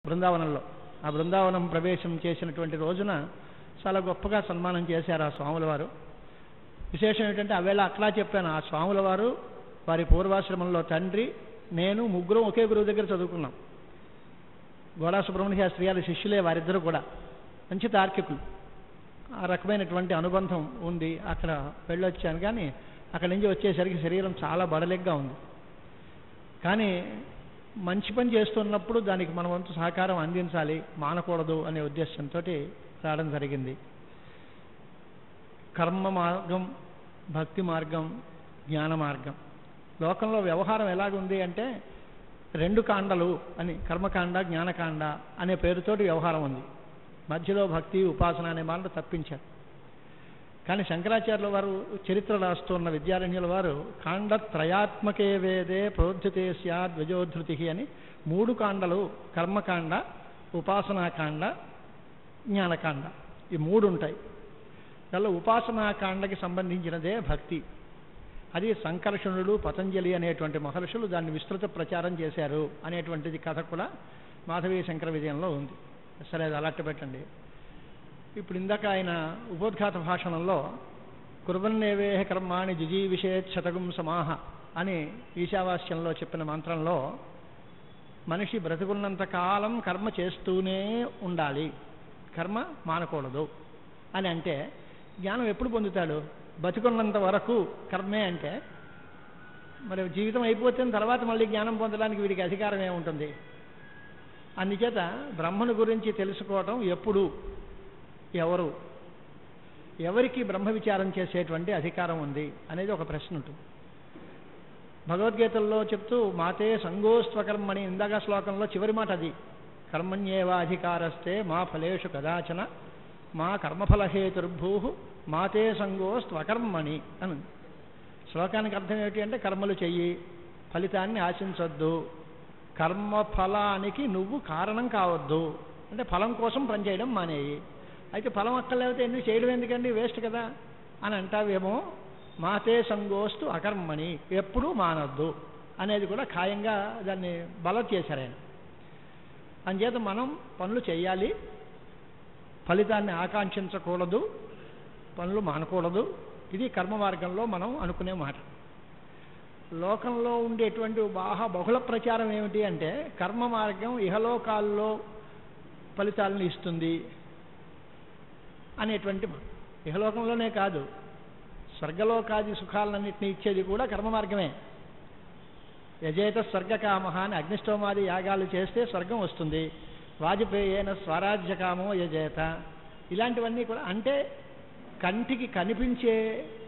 బృందావనంలో ఆ బృందావనం ప్రవేశం చేసినటువంటి రోజున చాలా గొప్పగా సన్మానం చేశారు ఆ స్వాముల వారు విశేషం ఏంటంటే ఆవేళ అట్లా చెప్పాను ఆ స్వాముల వారు వారి పూర్వాశ్రమంలో తండ్రి నేను ముగ్గురం ఒకే గురువు దగ్గర చదువుకున్నాం గోడా సుబ్రహ్మణ్య శాస్త్రి గారి శిష్యులే వారిద్దరూ కూడా మంచి తార్కికులు ఆ రకమైనటువంటి అనుబంధం ఉంది అక్కడ వెళ్ళొచ్చాను కానీ అక్కడి నుంచి వచ్చేసరికి శరీరం చాలా బడలెగ్గా ఉంది కానీ మంచి పని చేస్తున్నప్పుడు దానికి మన వంతు సహకారం అందించాలి మానకూడదు అనే ఉద్దేశంతో రావడం జరిగింది కర్మ మార్గం భక్తి మార్గం జ్ఞాన మార్గం లోకంలో వ్యవహారం ఎలాగుంది అంటే రెండు కాండలు అని కర్మకాండ జ్ఞానకాండ అనే పేరుతోటి వ్యవహారం ఉంది మధ్యలో భక్తి ఉపాసన అనే మాట తప్పించారు కానీ శంకరాచార్యుల వారు చరిత్ర రాస్తున్న విద్యారణ్యుల వారు కాండ త్రయాత్మకే వేదే ప్రోద్ధితే స్యాద్ ద్వజోధృతి అని మూడు కాండలు కర్మకాండ ఉపాసనాకాండ జ్ఞానకాండ ఈ మూడు ఉంటాయి దానిలో ఉపాసనాకాండకి సంబంధించినదే భక్తి అది సంకర్షణుడు పతంజలి అనేటువంటి మహర్షులు దాన్ని విస్తృత ప్రచారం చేశారు అనేటువంటిది కథ కూడా మాధవీ శంకర విజయంలో ఉంది సరే అది అలాంటి పెట్టండి ఇప్పుడు ఇందాక ఆయన ఉపోద్ఘాత భాషణంలో కుర్వన్నేవేహ కర్మాణి జిజీవిషేత్ శతకం సమాహ అని ఈశావాస్యంలో చెప్పిన మంత్రంలో మనిషి బ్రతుకున్నంత కాలం కర్మ చేస్తూనే ఉండాలి కర్మ మానకూడదు అని అంటే జ్ఞానం ఎప్పుడు పొందుతాడు బతుకున్నంత వరకు కర్మే అంటే మరి జీవితం అయిపోతే తర్వాత మళ్ళీ జ్ఞానం పొందడానికి వీడికి అధికారం ఏముంటుంది అందుచేత బ్రహ్మను గురించి తెలుసుకోవటం ఎప్పుడు ఎవరు ఎవరికి బ్రహ్మ విచారం చేసేటువంటి అధికారం ఉంది అనేది ఒక ప్రశ్న ఉంటుంది భగవద్గీతల్లో చెప్తూ మాతే సంగోస్త్వకర్మని ఇందాక శ్లోకంలో చివరి మాట అది కర్మణ్యేవా అధికారస్తే మా ఫలేషు కదాచన మా కర్మఫలహేతుర్భూ మాతే సంగోస్త్వకర్మణి అని శ్లోకానికి అర్థం ఏమిటి అంటే కర్మలు చెయ్యి ఫలితాన్ని ఆశించొద్దు కర్మఫలానికి నువ్వు కారణం కావద్దు అంటే ఫలం కోసం పనిచేయడం మానేయి అయితే ఫలం అక్కర్లేకపోతే ఎందుకు చేయడం ఎందుకండి వేస్ట్ కదా అని అంటావేమో మాతే సంగోస్తు అకర్మణి ఎప్పుడూ మానొద్దు అనేది కూడా ఖాయంగా దాన్ని బలం చేశారు ఆయన అంచేత మనం పనులు చేయాలి ఫలితాన్ని ఆకాంక్షించకూడదు పనులు మానకూడదు ఇది కర్మ మార్గంలో మనం అనుకునే మాట లోకంలో ఉండేటువంటి బాగా బహుళ ప్రచారం ఏమిటి అంటే కర్మ మార్గం ఇహలోకాల్లో ఫలితాలను ఇస్తుంది అనేటువంటి మాట ఇహలోకంలోనే కాదు స్వర్గలోకాది సుఖాలన్నింటినీ ఇచ్చేది కూడా కర్మ మార్గమే యజేత స్వర్గకామ అని అగ్నిష్టోమాది యాగాలు చేస్తే స్వర్గం వస్తుంది వాజపేయేన స్వరాజ్యకామో యజేత ఇలాంటివన్నీ కూడా అంటే కంటికి కనిపించే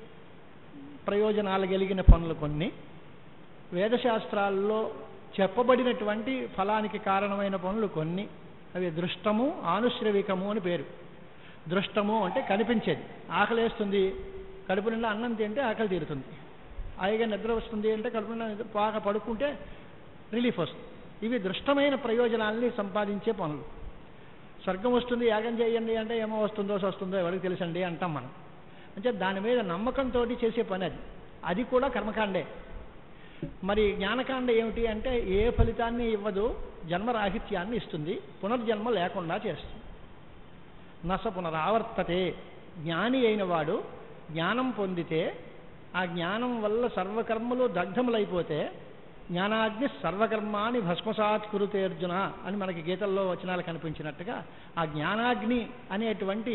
ప్రయోజనాలు కలిగిన పనులు కొన్ని వేదశాస్త్రాల్లో చెప్పబడినటువంటి ఫలానికి కారణమైన పనులు కొన్ని అవి దృష్టము ఆనుశ్రవికము అని పేరు దృష్టము అంటే కనిపించేది ఆకలేస్తుంది కడుపు నిండా అన్నం తింటే ఆకలి తీరుతుంది హాయిగా నిద్ర వస్తుంది అంటే కడుపు నిండా నిద్ర బాగా పడుకుంటే రిలీఫ్ వస్తుంది ఇవి దృష్టమైన ప్రయోజనాల్ని సంపాదించే పనులు స్వర్గం వస్తుంది యాగం చేయండి అంటే ఏమో వస్తుందో వస్తుందో ఎవరికి తెలుసండి అంటాం మనం అంటే దాని మీద నమ్మకంతో చేసే పని అది అది కూడా కర్మకాండే మరి జ్ఞానకాండ ఏమిటి అంటే ఏ ఫలితాన్ని ఇవ్వదు జన్మరాహిత్యాన్ని ఇస్తుంది పునర్జన్మ లేకుండా చేస్తుంది నస పునరావర్తతే జ్ఞాని అయిన వాడు జ్ఞానం పొందితే ఆ జ్ఞానం వల్ల సర్వకర్మలు దగ్ధములైపోతే జ్ఞానాగ్ని సర్వకర్మాని భస్మసాత్ కురుతే అర్జున అని మనకి గీతల్లో వచనాలు కనిపించినట్టుగా ఆ జ్ఞానాగ్ని అనేటువంటి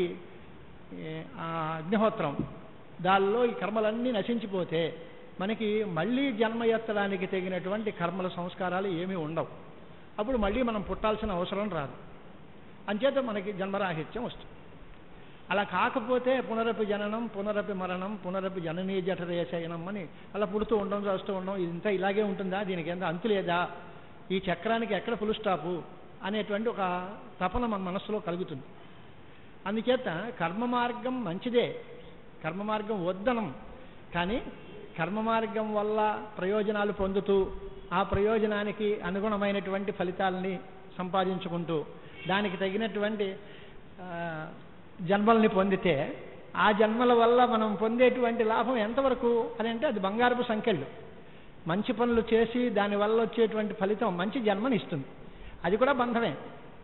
ఆ అగ్నిహోత్రం దానిలో ఈ కర్మలన్నీ నశించిపోతే మనకి మళ్ళీ జన్మ ఎత్తడానికి తగినటువంటి కర్మల సంస్కారాలు ఏమీ ఉండవు అప్పుడు మళ్ళీ మనం పుట్టాల్సిన అవసరం రాదు అంచేత మనకి జన్మరాహిత్యం వస్తుంది అలా కాకపోతే పునరపి జననం పునరపి మరణం పునరపి జననీ జఠరేశయనం అని అలా పుడుతూ ఉండడం చేస్తూ ఉండడం ఇంత ఇలాగే ఉంటుందా దీనికి ఎంత అంతు లేదా ఈ చక్రానికి ఎక్కడ ఫుల్ స్టాపు అనేటువంటి ఒక తపన మన మనస్సులో కలుగుతుంది అందుచేత కర్మ మార్గం మంచిదే కర్మ మార్గం వద్దనం కానీ కర్మ మార్గం వల్ల ప్రయోజనాలు పొందుతూ ఆ ప్రయోజనానికి అనుగుణమైనటువంటి ఫలితాలని సంపాదించుకుంటూ దానికి తగినటువంటి జన్మల్ని పొందితే ఆ జన్మల వల్ల మనం పొందేటువంటి లాభం ఎంతవరకు అని అంటే అది బంగారపు సంఖ్యలు మంచి పనులు చేసి దానివల్ల వచ్చేటువంటి ఫలితం మంచి జన్మని ఇస్తుంది అది కూడా బంధమే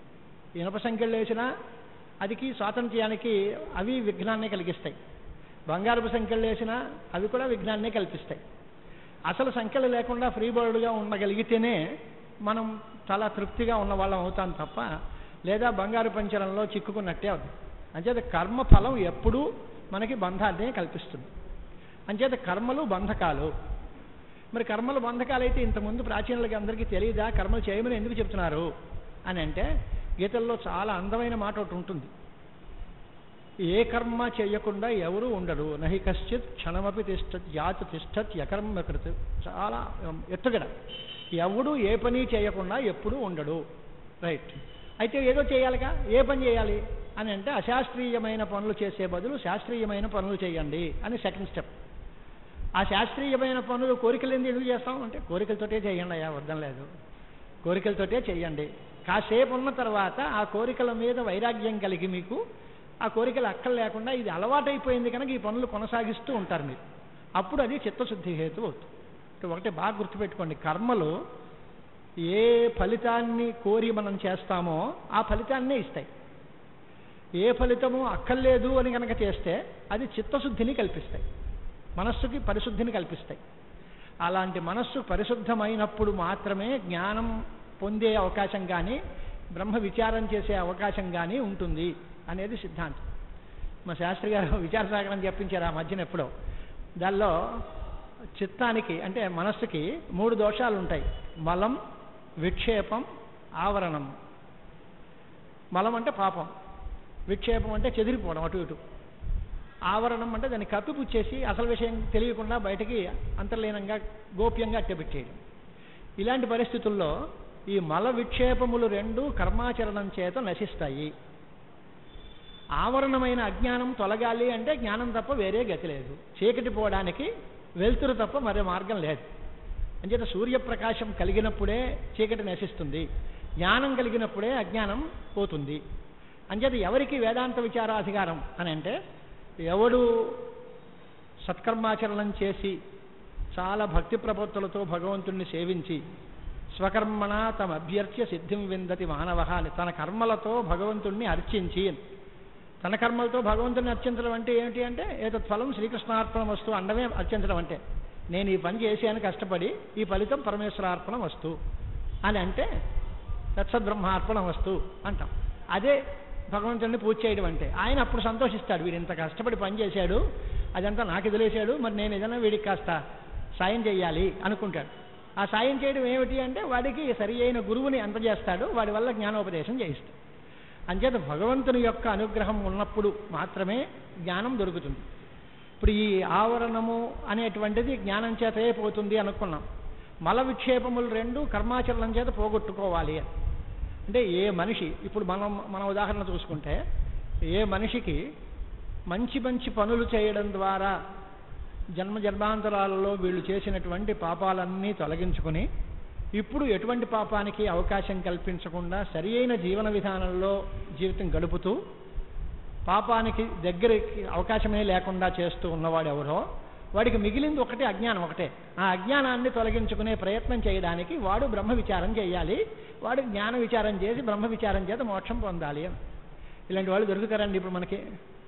ఇనుప సంఖ్యలు వేసినా అదికి స్వాతంత్ర్యానికి అవి విఘ్నాన్ని కలిగిస్తాయి బంగారపు సంఖ్యలు వేసినా అవి కూడా విఘ్నాన్ని కల్పిస్తాయి అసలు సంఖ్యలు లేకుండా ఫ్రీ బర్డ్గా ఉండగలిగితేనే మనం చాలా తృప్తిగా ఉన్న వాళ్ళం అవుతాం తప్ప లేదా బంగారు పంచరంలో చిక్కుకున్నట్టే అవుతుంది అంచేత కర్మ ఫలం ఎప్పుడూ మనకి బంధాన్ని కల్పిస్తుంది అంచేత కర్మలు బంధకాలు మరి కర్మలు బంధకాలు అయితే ఇంతకుముందు ప్రాచీనులకి అందరికీ తెలియదా కర్మలు చేయమని ఎందుకు చెప్తున్నారు అని అంటే గీతల్లో చాలా అందమైన మాట ఒకటి ఉంటుంది ఏ కర్మ చేయకుండా ఎవరు ఉండడు నహి కశ్చిత్ క్షణమపి తిష్టత్ యాత్ తిష్టత్ యకర్మ కృత్ చాలా ఎత్తుగడ ఎవడు ఏ పని చేయకుండా ఎప్పుడూ ఉండడు రైట్ అయితే ఏదో చేయాలిగా ఏ పని చేయాలి అని అంటే అశాస్త్రీయమైన పనులు చేసే బదులు శాస్త్రీయమైన పనులు చేయండి అని సెకండ్ స్టెప్ ఆ శాస్త్రీయమైన పనులు కోరికలు ఎందుకు చేస్తాం అంటే కోరికలతోటే చేయండి అయ్యా వద్దం లేదు కోరికలతోటే చేయండి కాసేపు ఉన్న తర్వాత ఆ కోరికల మీద వైరాగ్యం కలిగి మీకు ఆ కోరికలు అక్కలు లేకుండా ఇది అలవాటైపోయింది కనుక ఈ పనులు కొనసాగిస్తూ ఉంటారు మీరు అప్పుడు అది చిత్తశుద్ధి హేతు అవుతుంది అంటే ఒకటి బాగా గుర్తుపెట్టుకోండి కర్మలు ఏ ఫలితాన్ని కోరి మనం చేస్తామో ఆ ఫలితాన్నే ఇస్తాయి ఏ ఫలితము అక్కర్లేదు అని కనుక చేస్తే అది చిత్తశుద్ధిని కల్పిస్తాయి మనస్సుకి పరిశుద్ధిని కల్పిస్తాయి అలాంటి మనస్సు పరిశుద్ధమైనప్పుడు మాత్రమే జ్ఞానం పొందే అవకాశం కానీ బ్రహ్మ విచారం చేసే అవకాశం కానీ ఉంటుంది అనేది సిద్ధాంతం మా శాస్త్రి గారు విచారసాగరం చెప్పించారు ఆ మధ్యన ఎప్పుడో దానిలో చిత్తానికి అంటే మనస్సుకి మూడు దోషాలు ఉంటాయి మలం విక్షేపం ఆవరణం మలం అంటే పాపం విక్షేపం అంటే చెదిరిపోవడం అటు ఇటు ఆవరణం అంటే దాన్ని కప్పిపుచ్చేసి అసలు విషయం తెలియకుండా బయటికి అంతర్లీనంగా గోప్యంగా అట్టబెట్టేయడం ఇలాంటి పరిస్థితుల్లో ఈ మల విక్షేపములు రెండు కర్మాచరణం చేత నశిస్తాయి ఆవరణమైన అజ్ఞానం తొలగాలి అంటే జ్ఞానం తప్ప వేరే గతి లేదు చీకటి పోవడానికి వెలుతురు తప్ప మరో మార్గం లేదు అంచేత సూర్యప్రకాశం కలిగినప్పుడే చీకటి నశిస్తుంది జ్ఞానం కలిగినప్పుడే అజ్ఞానం పోతుంది అంచేత ఎవరికి వేదాంత విచారాధికారం అని అంటే ఎవడు సత్కర్మాచరణం చేసి చాలా భక్తి ప్రపత్తులతో భగవంతుణ్ణి సేవించి స్వకర్మణ తమ అభ్యర్థ్య సిద్ధిం విందతి మానవ అని తన కర్మలతో భగవంతుణ్ణి అర్చించి తన కర్మలతో భగవంతుని అర్చించడం అంటే ఏమిటి అంటే ఏదో ఫలం శ్రీకృష్ణార్పణం వస్తూ అండమే అర్చించడం అంటే నేను ఈ పని చేశాను కష్టపడి ఈ ఫలితం పరమేశ్వరార్పణం వస్తూ అని అంటే తత్సద్బ్రహ్మార్పణం వస్తూ అంటాం అదే భగవంతుడిని పూజ చేయడం అంటే ఆయన అప్పుడు సంతోషిస్తాడు వీడు ఇంత కష్టపడి పని చేశాడు అదంతా నాకు ఎదిలేశాడు మరి నేను ఏదైనా వీడికి కాస్త సాయం చేయాలి అనుకుంటాడు ఆ సాయం చేయడం ఏమిటి అంటే వాడికి సరి అయిన గురువుని అందజేస్తాడు వాడి వల్ల జ్ఞానోపదేశం చేయిస్తాడు అంచేత భగవంతుని యొక్క అనుగ్రహం ఉన్నప్పుడు మాత్రమే జ్ఞానం దొరుకుతుంది ఇప్పుడు ఈ ఆవరణము అనేటువంటిది జ్ఞానం చేతే పోతుంది అనుకున్నాం మల విక్షేపములు రెండు కర్మాచరణం చేత పోగొట్టుకోవాలి అని అంటే ఏ మనిషి ఇప్పుడు మనం మన ఉదాహరణ చూసుకుంటే ఏ మనిషికి మంచి మంచి పనులు చేయడం ద్వారా జన్మ జన్మాంతరాలలో వీళ్ళు చేసినటువంటి పాపాలన్నీ తొలగించుకుని ఇప్పుడు ఎటువంటి పాపానికి అవకాశం కల్పించకుండా సరి అయిన జీవన విధానంలో జీవితం గడుపుతూ పాపానికి దగ్గరికి అవకాశమే లేకుండా చేస్తూ ఉన్నవాడు ఎవరో వాడికి మిగిలింది ఒకటే అజ్ఞానం ఒకటే ఆ అజ్ఞానాన్ని తొలగించుకునే ప్రయత్నం చేయడానికి వాడు బ్రహ్మ విచారం చేయాలి వాడు జ్ఞాన విచారం చేసి బ్రహ్మ విచారం చేత మోక్షం పొందాలి అని ఇలాంటి వాళ్ళు దొరుకుతారండి ఇప్పుడు మనకి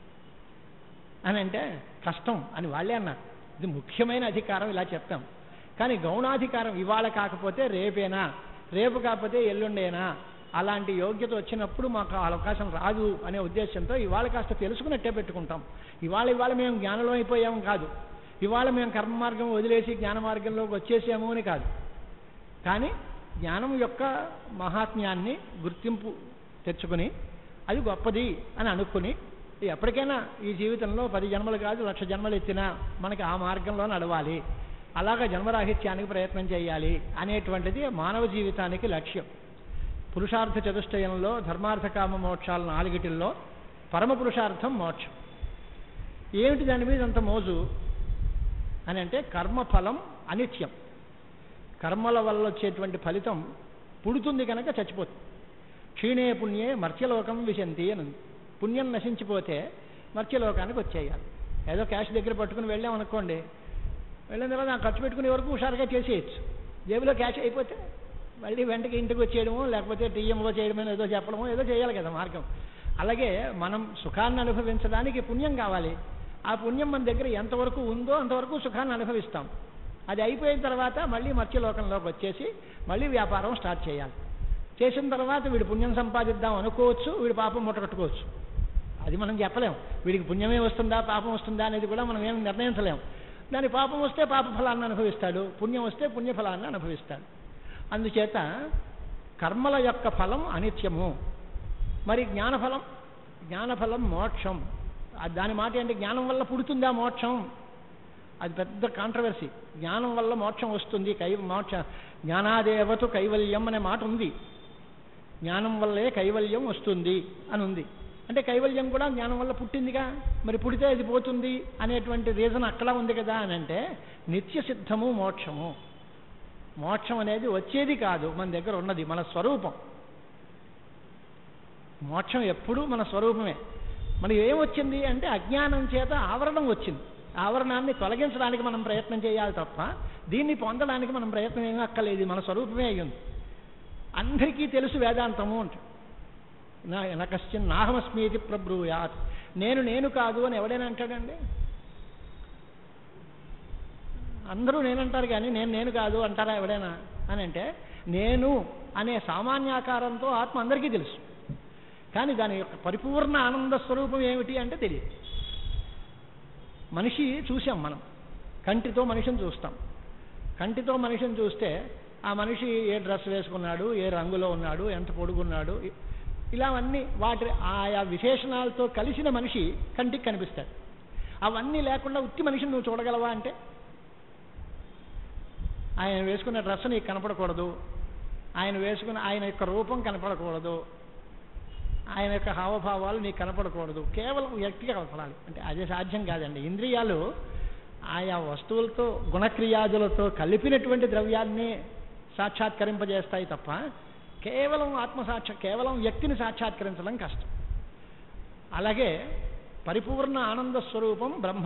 అని అంటే కష్టం అని వాళ్ళే అన్నారు ఇది ముఖ్యమైన అధికారం ఇలా చెప్తాం కానీ గౌణాధికారం ఇవాళ కాకపోతే రేపేనా రేపు కాకపోతే ఎల్లుండేనా అలాంటి యోగ్యత వచ్చినప్పుడు మాకు ఆ అవకాశం రాదు అనే ఉద్దేశంతో ఇవాళ కాస్త తెలుసుకున్నట్టే పెట్టుకుంటాం ఇవాళ ఇవాళ మేము జ్ఞానంలో అయిపోయాము కాదు ఇవాళ మేము కర్మ మార్గం వదిలేసి జ్ఞాన మార్గంలోకి వచ్చేసాము అని కాదు కానీ జ్ఞానం యొక్క మహాత్మ్యాన్ని గుర్తింపు తెచ్చుకుని అది గొప్పది అని అనుకుని ఎప్పటికైనా ఈ జీవితంలో పది జన్మలు కాదు లక్ష జన్మలు ఎత్తినా మనకి ఆ మార్గంలో నడవాలి అలాగా జన్మరాహిత్యానికి ప్రయత్నం చేయాలి అనేటువంటిది మానవ జీవితానికి లక్ష్యం పురుషార్థ చతుష్టయంలో ధర్మార్థ కామ మోక్షాల నాలుగిటిల్లో పరమ పురుషార్థం మోక్షం ఏమిటి దాని మీద అంత మోజు అని అంటే కర్మఫలం అనిత్యం కర్మల వల్ల వచ్చేటువంటి ఫలితం పుడుతుంది కనుక చచ్చిపోతుంది క్షీణే పుణ్యే మర్త్యలోకం విశంతి అని ఉంది పుణ్యం నశించిపోతే మర్త్యలోకానికి వచ్చేయాలి ఏదో క్యాష్ దగ్గర పట్టుకుని వెళ్ళాం అనుకోండి వెళ్ళిన తర్వాత నాకు ఖర్చు పెట్టుకునే వరకు హుషారుగా చేసేయచ్చు జేబులో క్యాష్ అయిపోతే మళ్ళీ వెంటకి ఇంటికి వచ్చేయడమో లేకపోతే టీఎంఓ చేయడమో ఏదో చెప్పడమో ఏదో చేయాలి కదా మార్గం అలాగే మనం సుఖాన్ని అనుభవించడానికి పుణ్యం కావాలి ఆ పుణ్యం మన దగ్గర ఎంతవరకు ఉందో అంతవరకు సుఖాన్ని అనుభవిస్తాం అది అయిపోయిన తర్వాత మళ్ళీ మత్స్యలోకంలోకి వచ్చేసి మళ్ళీ వ్యాపారం స్టార్ట్ చేయాలి చేసిన తర్వాత వీడు పుణ్యం సంపాదిద్దాం అనుకోవచ్చు వీడు పాపం ముట్టకట్టుకోవచ్చు అది మనం చెప్పలేం వీడికి పుణ్యమే వస్తుందా పాపం వస్తుందా అనేది కూడా మనం ఏం నిర్ణయించలేం దాని పాపం వస్తే పాప ఫలాన్ని అనుభవిస్తాడు పుణ్యం వస్తే పుణ్య ఫలాన్ని అనుభవిస్తాడు అందుచేత కర్మల యొక్క ఫలం అనిత్యము మరి జ్ఞానఫలం జ్ఞానఫలం మోక్షం ఆ దాని మాట ఏంటి జ్ఞానం వల్ల పుడుతుందా మోక్షం అది పెద్ద కాంట్రవర్సీ జ్ఞానం వల్ల మోక్షం వస్తుంది కై మోక్ష జ్ఞానాదేవతు కైవల్యం అనే మాట ఉంది జ్ఞానం వల్లే కైవల్యం వస్తుంది అని ఉంది అంటే కైవల్యం కూడా జ్ఞానం వల్ల పుట్టిందిగా మరి పుడితే అది పోతుంది అనేటువంటి రీజన్ అక్కడ ఉంది కదా అని అంటే నిత్య సిద్ధము మోక్షము మోక్షం అనేది వచ్చేది కాదు మన దగ్గర ఉన్నది మన స్వరూపం మోక్షం ఎప్పుడూ మన స్వరూపమే మనకి ఏమొచ్చింది అంటే అజ్ఞానం చేత ఆవరణం వచ్చింది ఆవరణాన్ని తొలగించడానికి మనం ప్రయత్నం చేయాలి తప్ప దీన్ని పొందడానికి మనం ప్రయత్నం ఏమీ అక్కర్లేదు ఇది మన స్వరూపమే అయ్యింది అందరికీ తెలుసు వేదాంతము అంటే నా నకశ్చిన్ నాహమస్మీతి ప్రబ్రూయాత్ నేను నేను కాదు అని ఎవడైనా అంటాడండి అందరూ నేనంటారు కానీ నేను నేను కాదు అంటారా ఎవడైనా అని అంటే నేను అనే సామాన్యాకారంతో ఆత్మ అందరికీ తెలుసు కానీ దాని యొక్క పరిపూర్ణ ఆనంద స్వరూపం ఏమిటి అంటే తెలియదు మనిషి చూసాం మనం కంటితో మనిషిని చూస్తాం కంటితో మనిషిని చూస్తే ఆ మనిషి ఏ డ్రెస్ వేసుకున్నాడు ఏ రంగులో ఉన్నాడు ఎంత పొడుగున్నాడు ఇ- ఇలావన్నీ వాటి ఆయా విశేషణాలతో కలిసిన మనిషి కంటికి కనిపిస్తాడు అవన్నీ లేకుండా ఉత్తి మనిషిని నువ్వు చూడగలవా అంటే ఆయన వేసుకున్న డ్రెస్ నీకు కనపడకూడదు ఆయన వేసుకున్న ఆయన యొక్క రూపం కనపడకూడదు ఆయన యొక్క హావభావాలు నీకు కనపడకూడదు కేవలం వ్యక్తిగా కనపడాలి అంటే అదే సాధ్యం కాదండి ఇంద్రియాలు ఆయా వస్తువులతో గుణక్రియాదులతో కలిపినటువంటి ద్రవ్యాన్ని సాక్షాత్కరింపజేస్తాయి తప్ప కేవలం ఆత్మసాక్ష కేవలం వ్యక్తిని సాక్షాత్కరించడం కష్టం అలాగే పరిపూర్ణ ఆనంద స్వరూపం బ్రహ్మ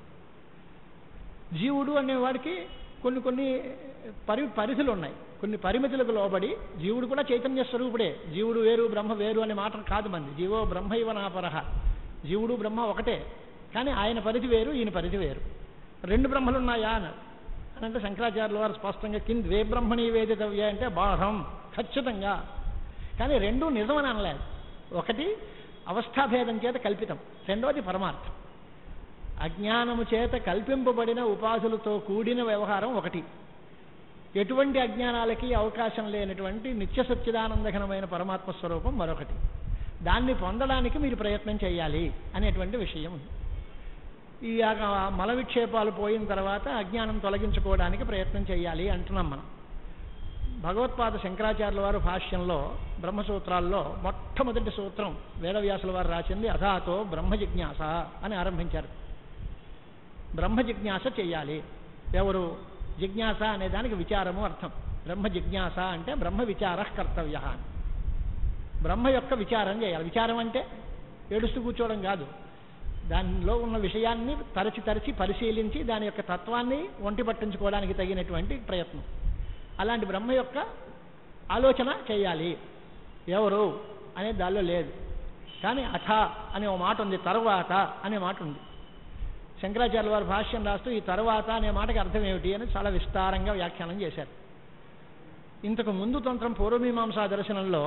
జీవుడు అనేవాడికి కొన్ని కొన్ని పరి పరిధులు ఉన్నాయి కొన్ని పరిమితులకు లోబడి జీవుడు కూడా చైతన్య స్వరూపుడే జీవుడు వేరు బ్రహ్మ వేరు అనే మాట కాదు మంది జీవో బ్రహ్మైవ నాపరహ జీవుడు బ్రహ్మ ఒకటే కానీ ఆయన పరిధి వేరు ఈయన పరిధి వేరు రెండు బ్రహ్మలు ఉన్నాయా అన్నారు అని అంటే శంకరాచార్యుల వారు స్పష్టంగా కింద వే బ్రహ్మణి వేదితవ్య అంటే బాహం ఖచ్చితంగా కానీ రెండూ నిజమని అనలేదు ఒకటి అవస్థాభేదం చేత కల్పితం రెండవది పరమార్థం అజ్ఞానము చేత కల్పింపబడిన ఉపాధులతో కూడిన వ్యవహారం ఒకటి ఎటువంటి అజ్ఞానాలకి అవకాశం లేనటువంటి నిత్య సచ్చిదానందఘనమైన పరమాత్మ స్వరూపం మరొకటి దాన్ని పొందడానికి మీరు ప్రయత్నం చేయాలి అనేటువంటి విషయం ఉంది ఈ ఆ మల విక్షేపాలు పోయిన తర్వాత అజ్ఞానం తొలగించుకోవడానికి ప్రయత్నం చేయాలి అంటున్నాం మనం భగవత్పాద శంకరాచార్యుల వారు భాష్యంలో బ్రహ్మసూత్రాల్లో మొట్టమొదటి సూత్రం వేదవ్యాసుల వారు రాసింది అథాతో బ్రహ్మ జిజ్ఞాస అని ఆరంభించారు బ్రహ్మ జిజ్ఞాస చెయ్యాలి ఎవరు జిజ్ఞాస అనే దానికి విచారము అర్థం బ్రహ్మ జిజ్ఞాస అంటే బ్రహ్మ విచార కర్తవ్య అని బ్రహ్మ యొక్క విచారం చేయాలి విచారం అంటే ఏడుస్తూ కూర్చోవడం కాదు దానిలో ఉన్న విషయాన్ని తరచి తరచి పరిశీలించి దాని యొక్క తత్వాన్ని ఒంటి పట్టించుకోవడానికి తగినటువంటి ప్రయత్నం అలాంటి బ్రహ్మ యొక్క ఆలోచన చేయాలి ఎవరు అనే దానిలో లేదు కానీ అథ అనే ఒక మాట ఉంది తర్వాత అనే మాట ఉంది శంకరాచార్య వారి భాష్యం రాస్తూ ఈ తర్వాత అనే మాటకి అర్థం ఏమిటి అని చాలా విస్తారంగా వ్యాఖ్యానం చేశారు ఇంతకు ముందు తంత్రం పూర్వమీమాంసా దర్శనంలో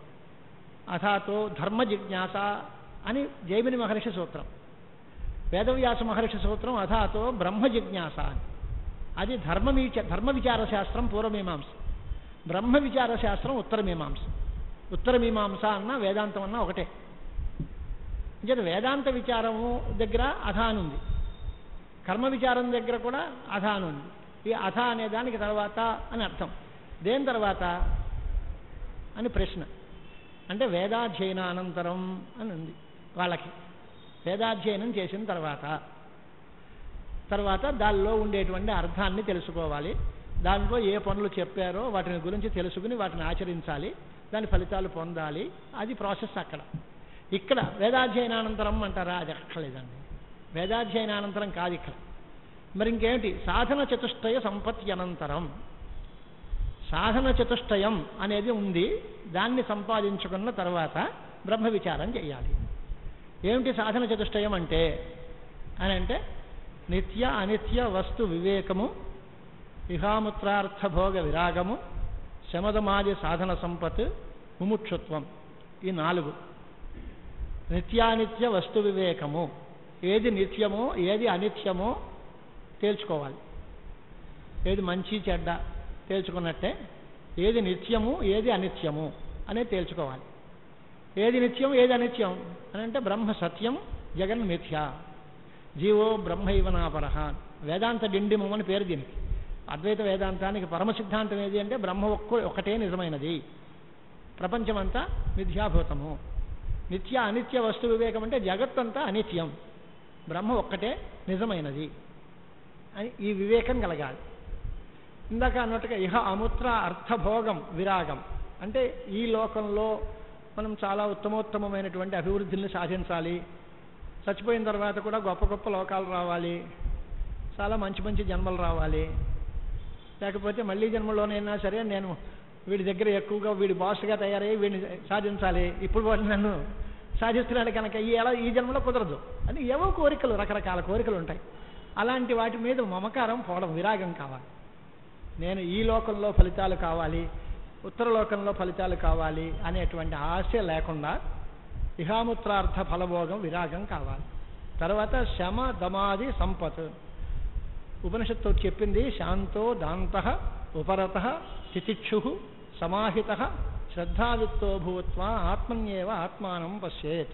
అథాతో ధర్మ జిజ్ఞాస అని జైమిని మహర్షి సూత్రం వేదవ్యాస మహర్షి సూత్రం అథాతో బ్రహ్మ జిజ్ఞాస అని అది ధర్మ ధర్మ విచార శాస్త్రం పూర్వమీమాంస బ్రహ్మ విచార శాస్త్రం ఉత్తరమీమాంస ఉత్తరమీమాంస అన్న వేదాంతం అన్న ఒకటే అంటే వేదాంత విచారము దగ్గర అథ అని ఉంది కర్మ విచారం దగ్గర కూడా అథ అని ఉంది ఈ అథ అనే దానికి తర్వాత అని అర్థం దేని తర్వాత అని ప్రశ్న అంటే వేదాధ్యయన అనంతరం అని ఉంది వాళ్ళకి వేదాధ్యయనం చేసిన తర్వాత తర్వాత దానిలో ఉండేటువంటి అర్థాన్ని తెలుసుకోవాలి దానిలో ఏ పనులు చెప్పారో వాటిని గురించి తెలుసుకుని వాటిని ఆచరించాలి దాని ఫలితాలు పొందాలి అది ప్రాసెస్ అక్కడ ఇక్కడ వేదాధ్యయనానంతరం అంటారా అది అక్కర్లేదండి వేదాధ్యయనానంతరం కాదు ఇక్కడ మరి ఇంకేమిటి సాధన చతుష్టయ సంపత్తి అనంతరం సాధన చతుష్టయం అనేది ఉంది దాన్ని సంపాదించుకున్న తర్వాత బ్రహ్మ విచారం చేయాలి ఏమిటి సాధన చతుష్టయం అంటే అని అంటే నిత్య అనిత్య వస్తు వివేకము ఇహాముత్రార్థ భోగ విరాగము శమదమాది సాధన సంపత్ ముముక్షుత్వం ఈ నాలుగు నిత్యానిత్య వస్తు వివేకము ఏది నిత్యమో ఏది అనిత్యమో తేల్చుకోవాలి ఏది మంచి చెడ్డ తేల్చుకున్నట్టే ఏది నిత్యము ఏది అనిత్యము అనేది తేల్చుకోవాలి ఏది నిత్యం ఏది అనిత్యం అని అంటే బ్రహ్మ సత్యం జగన్ మిథ్య జీవో బ్రహ్మైవ నాపరహ వేదాంత డిండిమం అని పేరు దీనికి అద్వైత వేదాంతానికి పరమ సిద్ధాంతం ఏది అంటే బ్రహ్మ ఒక్క ఒకటే నిజమైనది ప్రపంచమంతా మిథ్యాభూతము నిత్య అనిత్య వస్తు వివేకం అంటే జగత్తంతా అనిత్యం బ్రహ్మ ఒక్కటే నిజమైనది అని ఈ వివేకం కలగాలి ఇందాక అన్నట్టుగా ఇహ అముత్ర అర్థభోగం విరాగం అంటే ఈ లోకంలో మనం చాలా ఉత్తమోత్తమమైనటువంటి అభివృద్ధిని సాధించాలి చచ్చిపోయిన తర్వాత కూడా గొప్ప గొప్ప లోకాలు రావాలి చాలా మంచి మంచి జన్మలు రావాలి లేకపోతే మళ్ళీ జన్మలోనైనా సరే నేను వీడి దగ్గర ఎక్కువగా వీడి బాస్గా తయారయ్యి వీడిని సాధించాలి ఇప్పుడు వాడు నన్ను సాధిస్తున్నాడు కనుక ఈ ఎలా ఈ జన్మలో కుదరదు అని ఏవో కోరికలు రకరకాల కోరికలు ఉంటాయి అలాంటి వాటి మీద మమకారం పోవడం విరాగం కావాలి నేను ఈ లోకంలో ఫలితాలు కావాలి ఉత్తర లోకంలో ఫలితాలు కావాలి అనేటువంటి ఆశ లేకుండా ఇహాముత్రార్థ ఫలభోగం విరాగం కావాలి తర్వాత శమ దమాది సంపత్ ఉపనిషత్తు చెప్పింది శాంతో దాంత ఉపరత తితిక్షు సమాహిత శ్రద్ధాయుక్తో భూత్వా ఆత్మన్యేవ ఆత్మానం పశ్యేత్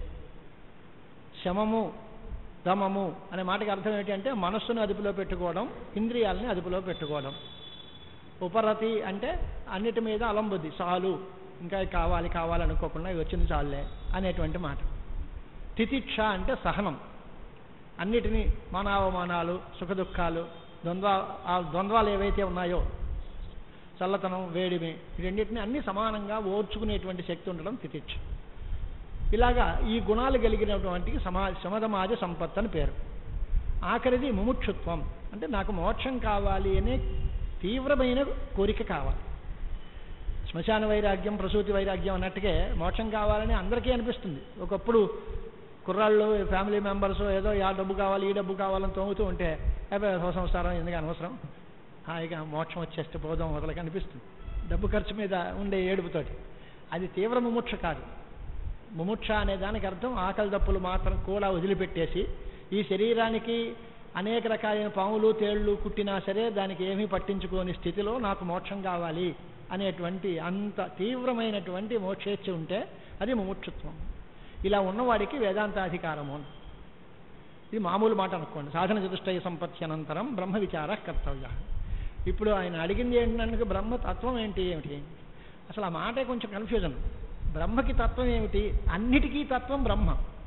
శమము దమము అనే మాటకి అర్థం ఏంటి అంటే మనస్సును అదుపులో పెట్టుకోవడం ఇంద్రియాలని అదుపులో పెట్టుకోవడం ఉపరతి అంటే అన్నిటి మీద అలంబుద్ది చాలు ఇంకా కావాలి కావాలి అనుకోకుండా ఇవి వచ్చింది చాలులే అనేటువంటి మాట తితిక్ష అంటే సహనం అన్నిటినీ మానవమానాలు సుఖదుఖాలు ద్వంద్వ ఆ ద్వంద్వాలు ఏవైతే ఉన్నాయో చల్లతనం వేడిమి రెండింటిని అన్ని సమానంగా ఓర్చుకునేటువంటి శక్తి ఉండడం తితిక్ష ఇలాగా ఈ గుణాలు కలిగినటువంటి సమా సమధమాజ సంపత్ అని పేరు ఆఖరిది ముముక్షుత్వం అంటే నాకు మోక్షం కావాలి అనే తీవ్రమైన కోరిక కావాలి శ్మశాన వైరాగ్యం ప్రసూతి వైరాగ్యం అన్నట్టుగా మోక్షం కావాలని అందరికీ అనిపిస్తుంది ఒకప్పుడు కుర్రాళ్ళు ఫ్యామిలీ మెంబర్స్ ఏదో ఆ డబ్బు కావాలి ఈ డబ్బు కావాలని తోముతూ ఉంటే అబ్బాయి సంసారం ఎందుకు అనవసరం హాయిగా మోక్షం వచ్చేస్తే పోదాం మొదలకి అనిపిస్తుంది డబ్బు ఖర్చు మీద ఉండే ఏడుపుతోటి అది తీవ్ర ముముక్ష కాదు ముముక్ష అనే దానికి అర్థం ఆకలి దప్పులు మాత్రం కూడా వదిలిపెట్టేసి ఈ శరీరానికి అనేక రకాలైన పాములు తేళ్లు కుట్టినా సరే దానికి ఏమీ పట్టించుకోని స్థితిలో నాకు మోక్షం కావాలి అనేటువంటి అంత తీవ్రమైనటువంటి మోక్షేచ్ఛ ఉంటే అది ముముక్షుత్వం ఇలా ఉన్నవాడికి వేదాంతాధికారము అని. ఇది మామూలు మాట అనుకోండి సాధన చతుష్టయ సంపత్తి అనంతరం బ్రహ్మ విచార కర్తవ్య ఇప్పుడు ఆయన అడిగింది ఏంటంటే బ్రహ్మ తత్వం ఏంటి ఏమిటి అసలు ఆ మాటే కొంచెం కన్ఫ్యూజన్ బ్రహ్మకి తత్వం ఏమిటి అన్నిటికీ తత్వం బ్రహ్మ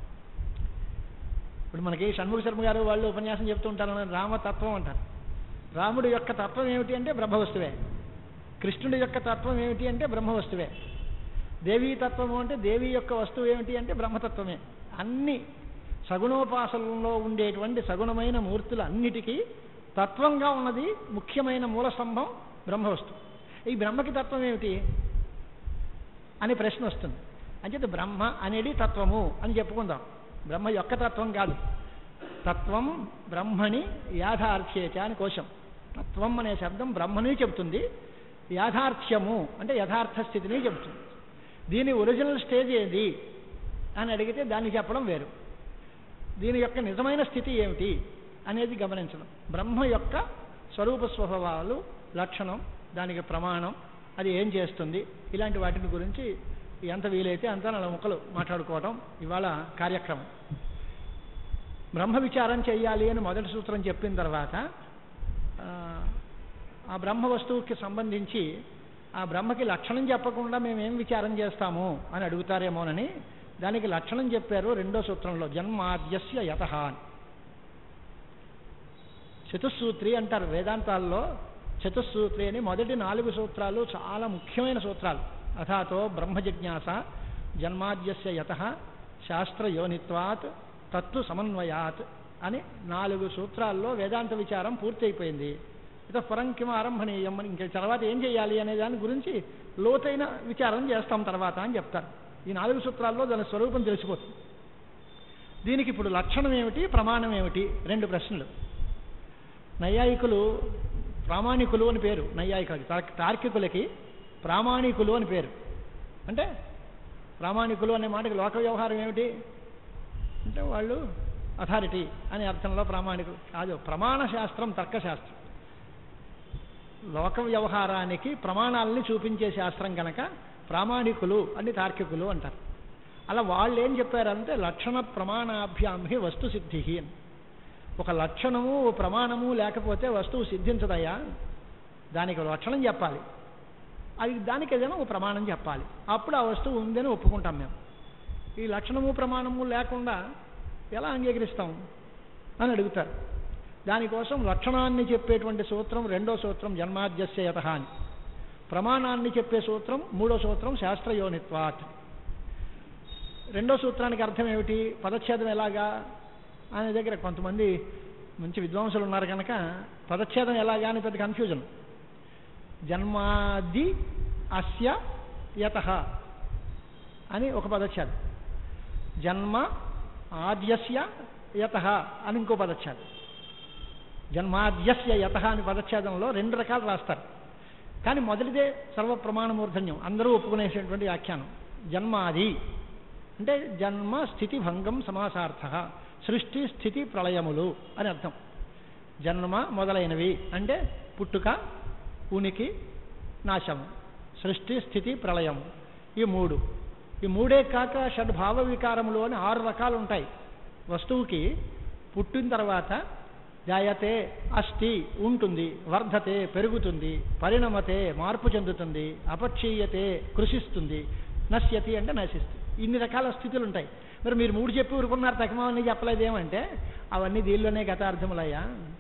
ఇప్పుడు మనకి షణ్ముఖ శర్మ గారు వాళ్ళు ఉపన్యాసం చెప్తూ ఉంటారు రామతత్వం అంటారు రాముడి యొక్క తత్వం ఏమిటి అంటే బ్రహ్మవస్తువే కృష్ణుడి యొక్క తత్వం ఏమిటి అంటే బ్రహ్మవస్తువే దేవీ తత్వము అంటే దేవి యొక్క వస్తువు ఏమిటి అంటే బ్రహ్మతత్వమే అన్ని సగుణోపాసనలో ఉండేటువంటి సగుణమైన మూర్తులు అన్నిటికీ తత్వంగా ఉన్నది ముఖ్యమైన మూల స్తంభం బ్రహ్మవస్తువు ఈ బ్రహ్మకి తత్వం ఏమిటి అని ప్రశ్న వస్తుంది అంచేత బ్రహ్మ అనేది తత్వము అని చెప్పుకుందాం బ్రహ్మ యొక్క తత్వం కాదు తత్వం బ్రహ్మని యాథార్థ్యేచ అని కోశం తత్వం అనే శబ్దం బ్రహ్మని చెబుతుంది యాథార్థ్యము అంటే యథార్థ స్థితిని చెబుతుంది దీని ఒరిజినల్ స్టేజ్ ఏది అని అడిగితే దాన్ని చెప్పడం వేరు దీని యొక్క నిజమైన స్థితి ఏమిటి అనేది గమనించడం బ్రహ్మ యొక్క స్వరూప స్వభావాలు లక్షణం దానికి ప్రమాణం అది ఏం చేస్తుంది ఇలాంటి వాటిని గురించి ఎంత వీలైతే అంత నల ముక్కలు మాట్లాడుకోవడం ఇవాళ కార్యక్రమం బ్రహ్మ విచారం చేయాలి అని మొదటి సూత్రం చెప్పిన తర్వాత ఆ, ఆ బ్రహ్మ వస్తువుకి సంబంధించి ఆ బ్రహ్మకి లక్షణం చెప్పకుండా మేము ఏం విచారం చేస్తాము అని అడుగుతారేమోనని దానికి లక్షణం చెప్పారు రెండో సూత్రంలో జన్మాద్యస్య యత అని చతుస్సూత్రి అంటారు వేదాంతాల్లో చతుస్సూత్రి అని మొదటి నాలుగు సూత్రాలు చాలా ముఖ్యమైన సూత్రాలు అథాతో బ్రహ్మ జిజ్ఞాస జన్మాద్యస్య యత శాస్త్రయోనిత్వాత్ తత్తు సమన్వయాత్ అని నాలుగు సూత్రాల్లో వేదాంత విచారం పూర్తి అయిపోయింది ఇత పరం కిమ ఆరంభణీయం అని ఇంకా తర్వాత ఏం చేయాలి అనే దాని గురించి లోతైన విచారం చేస్తాం తర్వాత అని చెప్తారు ఈ నాలుగు సూత్రాల్లో దాని స్వరూపం తెలిసిపోతుంది దీనికి ఇప్పుడు లక్షణం ఏమిటి ప్రమాణం ఏమిటి రెండు ప్రశ్నలు నైయాయికులు ప్రామాణికులు అని పేరు నైయాయికులకి తార్- తార్కికులకి ప్రామాణికులు అని పేరు అంటే ప్రామాణికులు అనే మాటకి లోక వ్యవహారం ఏమిటి అంటే వాళ్ళు అథారిటీ అనే అర్థంలో ప్రామాణికులు కాదు ప్రమాణ శాస్త్రం తర్కశాస్త్రం లోక వ్యవహారానికి ప్రమాణాలని చూపించే శాస్త్రం కనుక ప్రామాణికులు అని తార్కికులు అంటారు అలా వాళ్ళు ఏం చెప్పారంటే లక్షణ ప్రమాణాభ్యామి వస్తు సిద్ధి అని ఒక లక్షణము ఓ ప్రమాణము లేకపోతే వస్తువు సిద్ధించదయ్యా దానికి ఒక లక్షణం చెప్పాలి అది దానికి ఏదైనా ఒక ప్రమాణం చెప్పాలి అప్పుడు ఆ వస్తువు ఉందని ఒప్పుకుంటాం మేము ఈ లక్షణము ప్రమాణము లేకుండా ఎలా అంగీకరిస్తాం అని అడుగుతారు దానికోసం లక్షణాన్ని చెప్పేటువంటి సూత్రం రెండో సూత్రం జన్మాద్యస్య యత అని ప్రమాణాన్ని చెప్పే సూత్రం మూడో సూత్రం శాస్త్రయోనిత్వాత్ రెండో సూత్రానికి అర్థం ఏమిటి పదచ్ఛేదం ఎలాగా అనే దగ్గర కొంతమంది మంచి విద్వాంసులు ఉన్నారు కనుక పదచ్ఛేదం ఎలాగా అని పెద్ద కన్ఫ్యూజన్ జన్మాది అస్య యత అని ఒక పదచ్ఛేదం జన్మ ఆద్యస్య యత అని ఇంకో పదచ్ఛేదం జన్మాద్యస్య యత అని పదచ్ఛేదంలో రెండు రకాలు రాస్తారు కానీ మొదటిదే సర్వ ప్రమాణమూర్ధన్యం అందరూ ఒప్పుకునేసేటువంటి వ్యాఖ్యానం జన్మాది అంటే జన్మ స్థితి భంగం సమాసార్థ సృష్టి స్థితి ప్రళయములు అని అర్థం జన్మ మొదలైనవి అంటే పుట్టుక ఉనికి నాశము సృష్టి స్థితి ప్రళయం ఈ మూడు ఈ మూడే కాక షడ్భావ వికారములు అని ఆరు రకాలు ఉంటాయి వస్తువుకి పుట్టిన తర్వాత జాయతే అస్థి ఉంటుంది వర్ధతే పెరుగుతుంది పరిణమతే మార్పు చెందుతుంది అపక్షీయతే కృషిస్తుంది నశ్యతి అంటే నశిస్తుంది ఇన్ని రకాల స్థితులు ఉంటాయి మరి మీరు మూడు చెప్పి ఊరుకున్నారు తకమావన్నీ చెప్పలేదేమంటే అవన్నీ దీనిలోనే గతార్థములయ్యా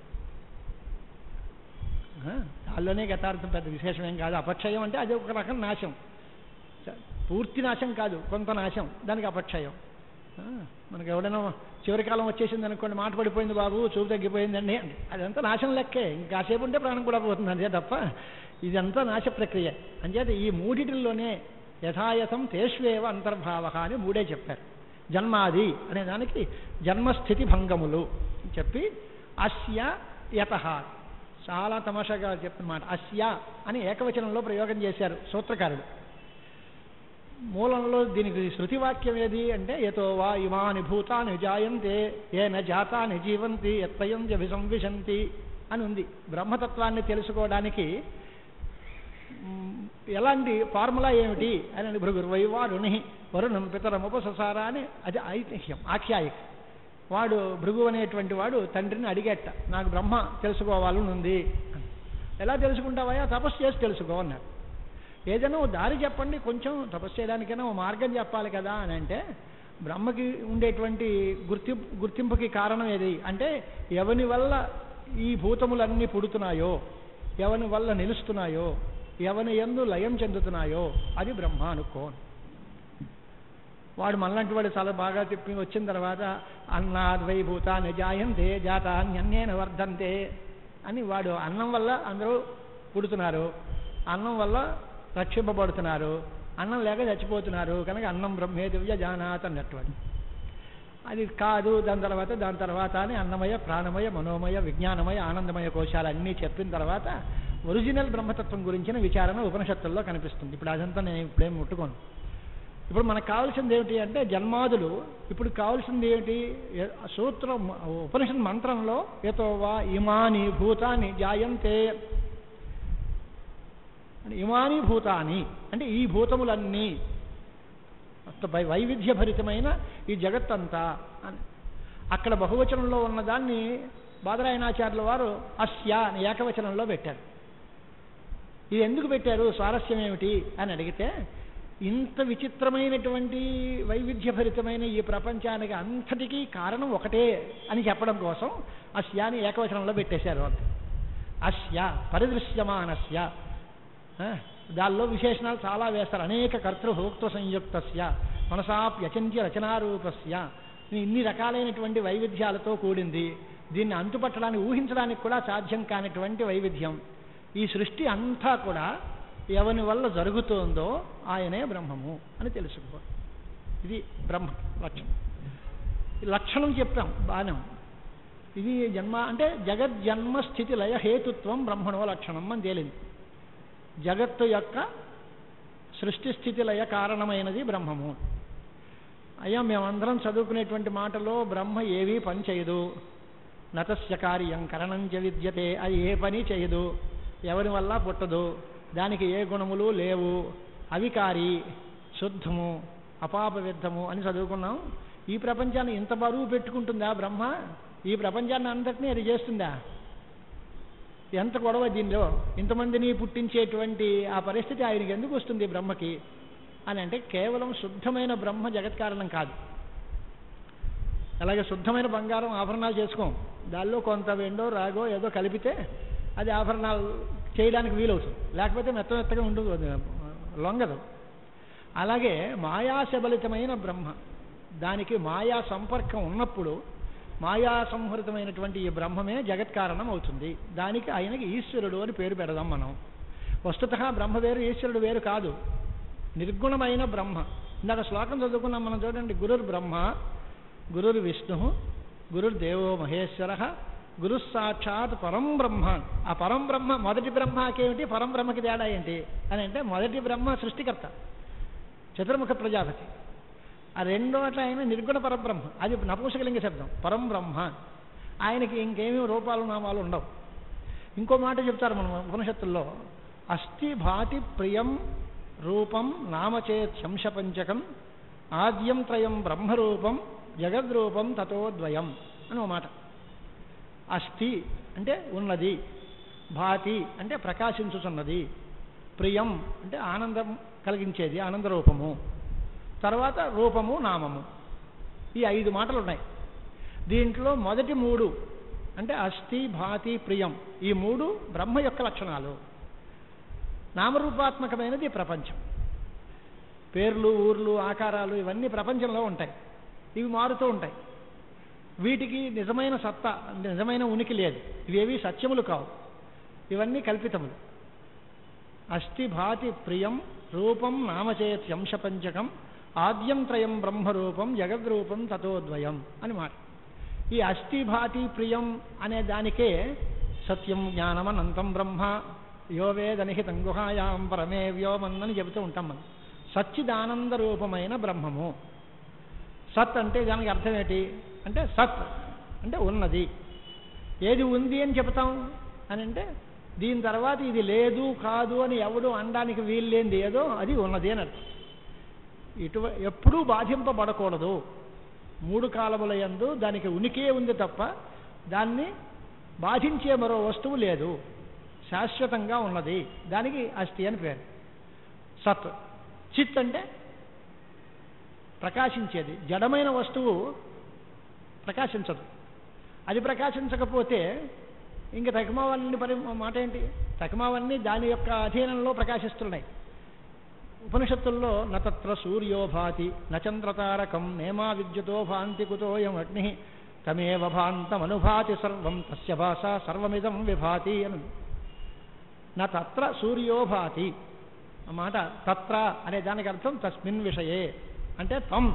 ఆ, దానిలోనే గతార్థం పెద్ద విశేషం ఏం కాదు అపక్షయం అంటే అది ఒక రకం నాశం స- పూర్తి నాశం కాదు కొంత నాశం దానికి అపక్షయం ఆ, మనకి ఎవడైనా చివరి కాలం వచ్చేసింది అనుకోండి మాట పడిపోయింది బాబు చూపు తగ్గిపోయిందండి అంటే అదంతా నాశం లెక్కే ఇంకాసేపు ఉంటే ప్రాణం కూడా పోతుంది అంతే తప్ప ఇదంతా నాశ ప్రక్రియ అంచేత ఈ మూడిటిల్లోనే యథాయథం తేష్వేవ అంతర్భావ అని మూడే చెప్పారు జన్మాది అనే దానికి జన్మస్థితి భంగములు అని చెప్పి అస్య యత చాలా తమాషాగా చెప్పిన మాట అస్య అని ఏకవచనంలో ప్రయోగం చేశారు సూత్రకారుడు మూలంలో దీనికి శృతివాక్యం ఏది అంటే ఎతో వా ఇమాని భూతాని జాయంతే ఏన జాతాని జీవంతి ఎత్వయం అభిసంవిశంతి అని ఉంది బ్రహ్మతత్వాన్ని తెలుసుకోవడానికి మ్, ఎలాంటి ఫార్ములా ఏమిటి అని భృగుర్వైవారుని వరుణం పితరం ఉపససార అని అది ఐతిహ్యం ఆఖ్యాయిక వాడు భృగు అనేటువంటి వాడు తండ్రిని అడిగేట నాకు బ్రహ్మ తెలుసుకోవాలని ఉంది ఎలా తెలుసుకుంటావయ్యా తపస్సు చేసి తెలుసుకో అన్నాడు ఏదైనా ఓ దారి చెప్పండి కొంచెం తపస్సు చేయడానికైనా ఓ మార్గం చెప్పాలి కదా అని అంటే బ్రహ్మకి ఉండేటువంటి గుర్తింపు గుర్తింపుకి కారణం ఏది అంటే ఎవని వల్ల ఈ భూతములన్నీ పుడుతున్నాయో ఎవని వల్ల నిలుస్తున్నాయో ఎవని ఎందు లయం చెందుతున్నాయో అది బ్రహ్మ అనుకో వాడు మనలాంటి వాడు చాలా బాగా చెప్పి వచ్చిన తర్వాత అన్నాద్వై భూతాన్ని జాయంతే జాతాన్యన్నేన వర్ధంతే అని వాడు అన్నం వల్ల అందరూ పుడుతున్నారు అన్నం వల్ల రక్షింపబడుతున్నారు అన్నం లేక చచ్చిపోతున్నారు కనుక అన్నం బ్రహ్మే దివ్య జానాత్ అన్నట్టు వాడు. అది కాదు దాని తర్వాత దాని తర్వాత అని అన్నమయ ప్రాణమయ మనోమయ విజ్ఞానమయ ఆనందమయ కోశాలు అన్నీ చెప్పిన తర్వాత ఒరిజినల్ బ్రహ్మతత్వం గురించిన విచారణ ఉపనిషత్తుల్లో కనిపిస్తుంది ఇప్పుడు అదంతా నేను ఇప్పుడేం ముట్టుకోను ఇప్పుడు మనకు కావాల్సింది ఏమిటి అంటే జన్మాదులు ఇప్పుడు కావాల్సింది ఏమిటి ఏ- సూత్రం ఉపనిషత్ మంత్రంలో ఏతో వా ఇమాని భూతాని జాయంతే అంటే ఇమాని భూతాని అంటే ఈ భూతములన్నీ మొత్తం వై- వైవిధ్యభరితమైన ఈ జగత్తంతా అని అక్కడ బహువచనంలో ఉన్నదాన్ని బాదరాయణాచార్యుల వారు అస్య అని ఏకవచనంలో పెట్టారు ఇది ఎందుకు పెట్టారు స్వారస్యం ఏమిటి అని అడిగితే ఇంత విచిత్రమైనటువంటి వైవిధ్యభరితమైన ఈ ప్రపంచానికి అంతటికీ కారణం ఒకటే అని చెప్పడం కోసం అస్య అని ఏకవచనంలో పెట్టేశారు అంతే అస్య పరిదృశ్యమానస్య ఆ, దానిలో విశేషణాలు చాలా వేస్తారు అనేక కర్తృభోక్త సంయుక్తస్య మనసాప్యచంత్య రచనారూపస్య ఇన్ని రకాలైనటువంటి వైవిధ్యాలతో కూడింది దీన్ని అంతుపట్టడానికి ఊహించడానికి కూడా సాధ్యం కానిటువంటి వైవిధ్యం ఈ సృష్టి అంతా కూడా ఎవని వల్ల జరుగుతోందో ఆయనే బ్రహ్మము అని తెలుసుకో ఇది బ్రహ్మ లక్షణం ఈ లక్షణం చెప్పాం బాగానే ఉంది. ఇది జన్మ అంటే జగజ్జన్మ స్థితి లయ హేతుత్వం బ్రహ్మణో లక్షణం అని తేలింది జగత్తు యొక్క సృష్టి స్థితి లయ కారణమైనది బ్రహ్మము అయ్యా మేమందరం చదువుకునేటువంటి మాటలో బ్రహ్మ ఏవీ పని చేయదు నతస్య కార్యం కరణంచ విద్యతే అది ఏ పని చేయదు ఎవరి వల్ల పుట్టదు దానికి ఏ గుణములు లేవు అవికారి శుద్ధము అపాపవిద్ధము అని చదువుకున్నాం ఈ ప్రపంచాన్ని ఇంత బరువు పెట్టుకుంటుందా బ్రహ్మ ఈ ప్రపంచాన్ని అంతటినీ అది చేస్తుందా ఎంత గొడవ దీనిలో ఇంతమందిని పుట్టించేటువంటి ఆ పరిస్థితి ఆయనకి ఎందుకు వస్తుంది బ్రహ్మకి అని అంటే కేవలం శుద్ధమైన బ్రహ్మ జగత్ కారణం కాదు అలాగే శుద్ధమైన బంగారం ఆభరణాలు చేసుకోం దానిలో కొంత వెండో రాగో ఏదో కలిపితే అది ఆభరణాలు చేయడానికి వీలవుతుంది లేకపోతే మెత్త మెత్తగా ఉండదు అది లొంగదు అలాగే మాయాశబలితమైన బ్రహ్మ దానికి మాయా సంపర్కం ఉన్నప్పుడు మాయా సంహృతమైనటువంటి ఈ బ్రహ్మమే జగత్ కారణం అవుతుంది దానికి ఆయనకి ఈశ్వరుడు అని పేరు పెడదాం మనం వస్తుత బ్రహ్మ వేరు ఈశ్వరుడు వేరు కాదు నిర్గుణమైన బ్రహ్మ ఇందాక శ్లోకం చదువుకున్నాం మనం చూడండి గురుర్ బ్రహ్మ గురుర్ విష్ణు గురుర్దేవో మహేశ్వర గురు సాక్షాత్ పరం బ్రహ్మ ఆ పరం బ్రహ్మ మొదటి బ్రహ్మకేమిటి పరం బ్రహ్మకి తేడా ఏంటి అని అంటే మొదటి బ్రహ్మ సృష్టికర్త చతుర్ముఖ ప్రజాపతి ఆ రెండో అట్లా ఆయన నిర్గుణ పరబ్రహ్మ అది నపుంసకలింగ శబ్దం పరం బ్రహ్మ ఆయనకి ఇంకేమీ రూపాలు నామాలు ఉండవు ఇంకో మాట చెప్తారు మనం ఉపనిషత్తుల్లో అస్థి భాతి ప్రియం రూపం నామచేత్ శంశపంచకం ఆద్యం త్రయం బ్రహ్మరూపం జగద్రూపం తతోద్వయం అని ఒక మాట అస్థి అంటే ఉన్నది భాతి అంటే ప్రకాశించుచున్నది ప్రియం అంటే ఆనందం కలిగించేది ఆనందరూపము తర్వాత రూపము నామము ఈ ఐదు మాటలు ఉన్నాయి దీంట్లో మొదటి మూడు అంటే అస్థి భాతి ప్రియం ఈ మూడు బ్రహ్మ యొక్క లక్షణాలు నామరూపాత్మకమైనది ప్రపంచం పేర్లు ఊర్లు ఆకారాలు ఇవన్నీ ప్రపంచంలో ఉంటాయి ఇవి మారుతూ ఉంటాయి వీటికి నిజమైన సత్తా అంటే నిజమైన ఉనికి లేదు ఇవేవి సత్యములు కావు ఇవన్నీ కల్పితములు అస్థి భాతి ప్రియం రూపం నామచేత్ అంశపంచకం ఆద్యం త్రయం బ్రహ్మరూపం జగద్రూపం తతోద్వయం అని మాట ఈ అస్థి భాతి ప్రియం అనే దానికే సత్యం జ్ఞానమనంతం బ్రహ్మ యోవేదనిహితం గుహాయాం పరమే వ్యోమన్నని చెబుతూ ఉంటాం మనం సచ్చిదానంద రూపమైన బ్రహ్మము సత్ అంటే దానికి అర్థం ఏంటి అంటే సత్ అంటే ఉన్నది ఏది ఉంది అని చెప్తాం అని అంటే దీని తర్వాత ఇది లేదు కాదు అని ఎవడు అనడానికి వీల్లేంది ఏదో అది ఉన్నది అని అర్థం ఇటు ఎప్పుడూ బాధింపబడకూడదు మూడు కాలముల యందు దానికి ఉనికే ఉంది తప్ప దాన్ని బాధించే మరో వస్తువు లేదు శాశ్వతంగా ఉన్నది దానికి అస్థి అని పేరు సత్ చిత్ అంటే ప్రకాశించేది జడమైన వస్తువు ప్రకాశించదు అది ప్రకాశించకపోతే ఇంక తకమావన్నీ పరి మాట ఏంటి తకమావన్నీ దాని యొక్క అధీనంలో ప్రకాశిస్తున్నాయి ఉపనిషత్తుల్లో నత్ర సూర్యో భాతి నచంద్రతారకం నేమా విద్యుతో భాంతి కుతోయం అగ్ని తమేవ భాంతమనుభాతి సర్వం తస్య భాష సర్వమిదం విభాతి అని నా తత్ర సూర్యో భాతి ఆ మాట తత్ర అనే దానికి అర్థం తస్మిన్ విషయే అంటే తం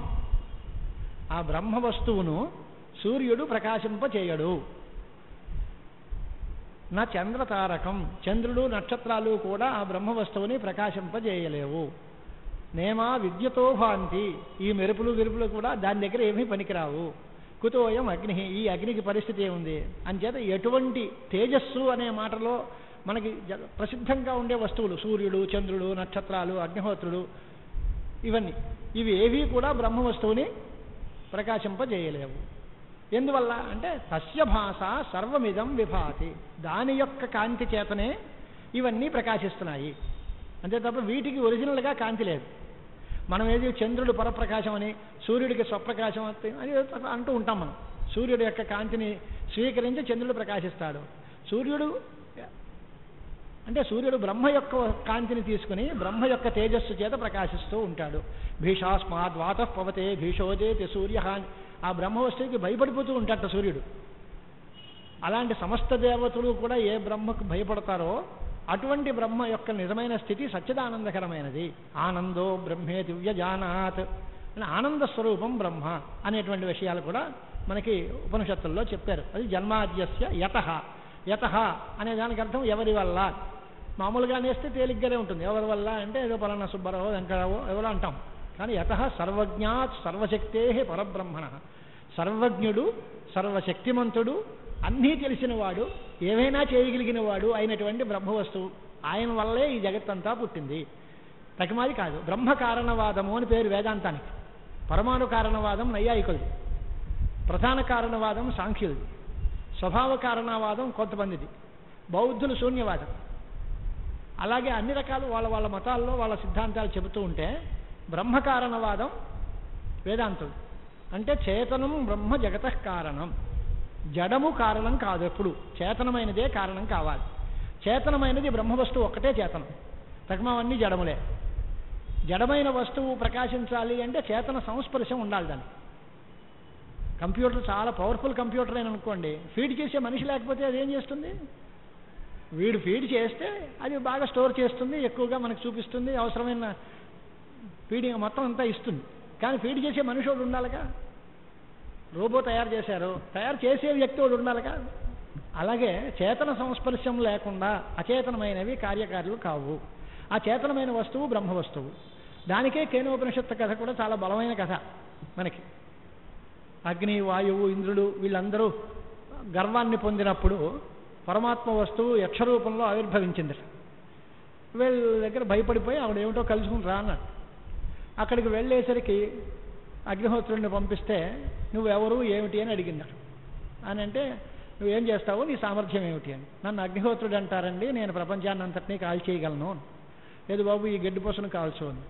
ఆ బ్రహ్మ వస్తువును సూర్యుడు ప్రకాశింపచేయడు నా చంద్రతారకం చంద్రుడు నక్షత్రాలు కూడా ఆ బ్రహ్మ వస్తువుని ప్రకాశింపజేయలేవు నేమా విద్యతో భాంతి ఈ మెరుపులు విరుపులు కూడా దాని దగ్గర ఏమీ పనికిరావు కుతోయం అగ్ని ఈ అగ్నికి పరిస్థితి ఏముంది అంచేత ఎటువంటి తేజస్సు అనే మాటలో మనకి జ- ప్రసిద్ధంగా ఉండే వస్తువులు సూర్యుడు చంద్రుడు నక్షత్రాలు అగ్నిహోత్రుడు ఇవన్నీ ఇవి ఏవీ కూడా బ్రహ్మ వస్తువుని ప్రకాశింపజేయలేవు ఎందువల్ల అంటే తస్య భాష సర్వమిదం విభాతి దాని యొక్క కాంతి చేతనే ఇవన్నీ ప్రకాశిస్తున్నాయి అంతే తప్ప వీటికి ఒరిజినల్గా కాంతి లేదు మనం ఏది చంద్రుడు పరప్రకాశం అని సూర్యుడికి స్వప్రకాశం అని అని అంటూ ఉంటాం మనం సూర్యుడి యొక్క కాంతిని స్వీకరించి చంద్రుడు ప్రకాశిస్తాడు సూర్యుడు అంటే సూర్యుడు బ్రహ్మ యొక్క కాంతిని తీసుకుని బ్రహ్మ యొక్క తేజస్సు చేత ప్రకాశిస్తూ ఉంటాడు భీషాస్మాద్ వాత పవతే భీషోజేతి సూర్య ఆ బ్రహ్మ వస్తువుకి భయపడిపోతూ ఉంటాడట సూర్యుడు అలాంటి సమస్త దేవతలు కూడా ఏ బ్రహ్మకు భయపడతారో అటువంటి బ్రహ్మ యొక్క నిజమైన స్థితి సచ్చిదానందకరమైనది ఆనందో బ్రహ్మే దివ్యజానాత్ అని ఆనంద స్వరూపం బ్రహ్మ అనేటువంటి విషయాలు కూడా మనకి ఉపనిషత్తుల్లో చెప్పారు అది జన్మాద్యస్య యత యత అనే దానికి అర్థం ఎవరి వల్ల మామూలుగా నేస్తే తేలిగ్గానే ఉంటుంది ఎవరి వల్ల అంటే ఏదో పలానా సుబ్బారావు వెంకటరావు ఎవరో అంటాం కానీ యత సర్వజ్ఞాత్ సర్వశక్తే పరబ్రహ్మణ సర్వజ్ఞుడు సర్వశక్తిమంతుడు అన్నీ తెలిసినవాడు ఏవైనా చేయగలిగిన వాడు అయినటువంటి బ్రహ్మవస్తువు ఆయన వల్లే ఈ జగత్తంతా పుట్టింది తకిమాది కాదు బ్రహ్మ కారణవాదము అని పేరు వేదాంతానికి పరమాణు కారణవాదం నైయాయికులది ప్రధాన కారణవాదం సాంఖ్యులది స్వభావ కారణవాదం కొంతమందిది బౌద్ధులు శూన్యవాదం అలాగే అన్ని రకాలు వాళ్ళ వాళ్ళ మతాల్లో వాళ్ళ సిద్ధాంతాలు చెబుతూ ఉంటే బ్రహ్మ కారణవాదం వేదాంతుడు అంటే చేతనం బ్రహ్మ జగత కారణం జడము కారణం కాదు ఎప్పుడు చేతనమైనదే కారణం కావాలి చేతనమైనది బ్రహ్మ వస్తువు ఒక్కటే చేతనం తగ్మవన్నీ జడములే జడమైన వస్తువు ప్రకాశించాలి అంటే చేతన సంస్పర్శం ఉండాలి దాన్ని కంప్యూటర్ చాలా పవర్ఫుల్ కంప్యూటర్ అని అనుకోండి ఫీడ్ చేసే మనిషి లేకపోతే అది ఏం చేస్తుంది వీడు ఫీడ్ చేస్తే అది బాగా స్టోర్ చేస్తుంది ఎక్కువగా మనకు చూపిస్తుంది అవసరమైన ఫీడింగ్ మొత్తం అంతా ఇస్తుంది కానీ ఫీడ్ చేసే మనిషి ఒకడు ఉండాలిగా రోబో తయారు చేశారు తయారు చేసే వ్యక్తి ఒకడు ఉండాలిగా అలాగే చేతన సంస్పర్శం లేకుండా అచేతనమైనవి కార్యకారులు కావు ఆ చేతనమైన వస్తువు బ్రహ్మ వస్తువు దానికే కేనోపనిషత్తు కథ కూడా చాలా బలమైన కథ మనకి అగ్ని వాయువు ఇంద్రుడు వీళ్ళందరూ గర్వాన్ని పొందినప్పుడు పరమాత్మ వస్తువు యక్షరూపంలో ఆవిర్భవించింది వీళ్ళ దగ్గర భయపడిపోయి ఆవిడ ఏమిటో కలుసుకుని రా అన్నాడు అక్కడికి వెళ్ళేసరికి అగ్నిహోత్రుడిని పంపిస్తే నువ్వెవరు ఏమిటి అని అడిగినాడు అని అంటే నువ్వేం చేస్తావు నీ సామర్థ్యం ఏమిటి అని నన్ను అగ్నిహోత్రుడు అంటారండి నేను ప్రపంచాన్ని అంతటినీ కాల్ చేయగలను అని. లేదు బాబు ఈ గడ్డిపోసను కాల్చు అని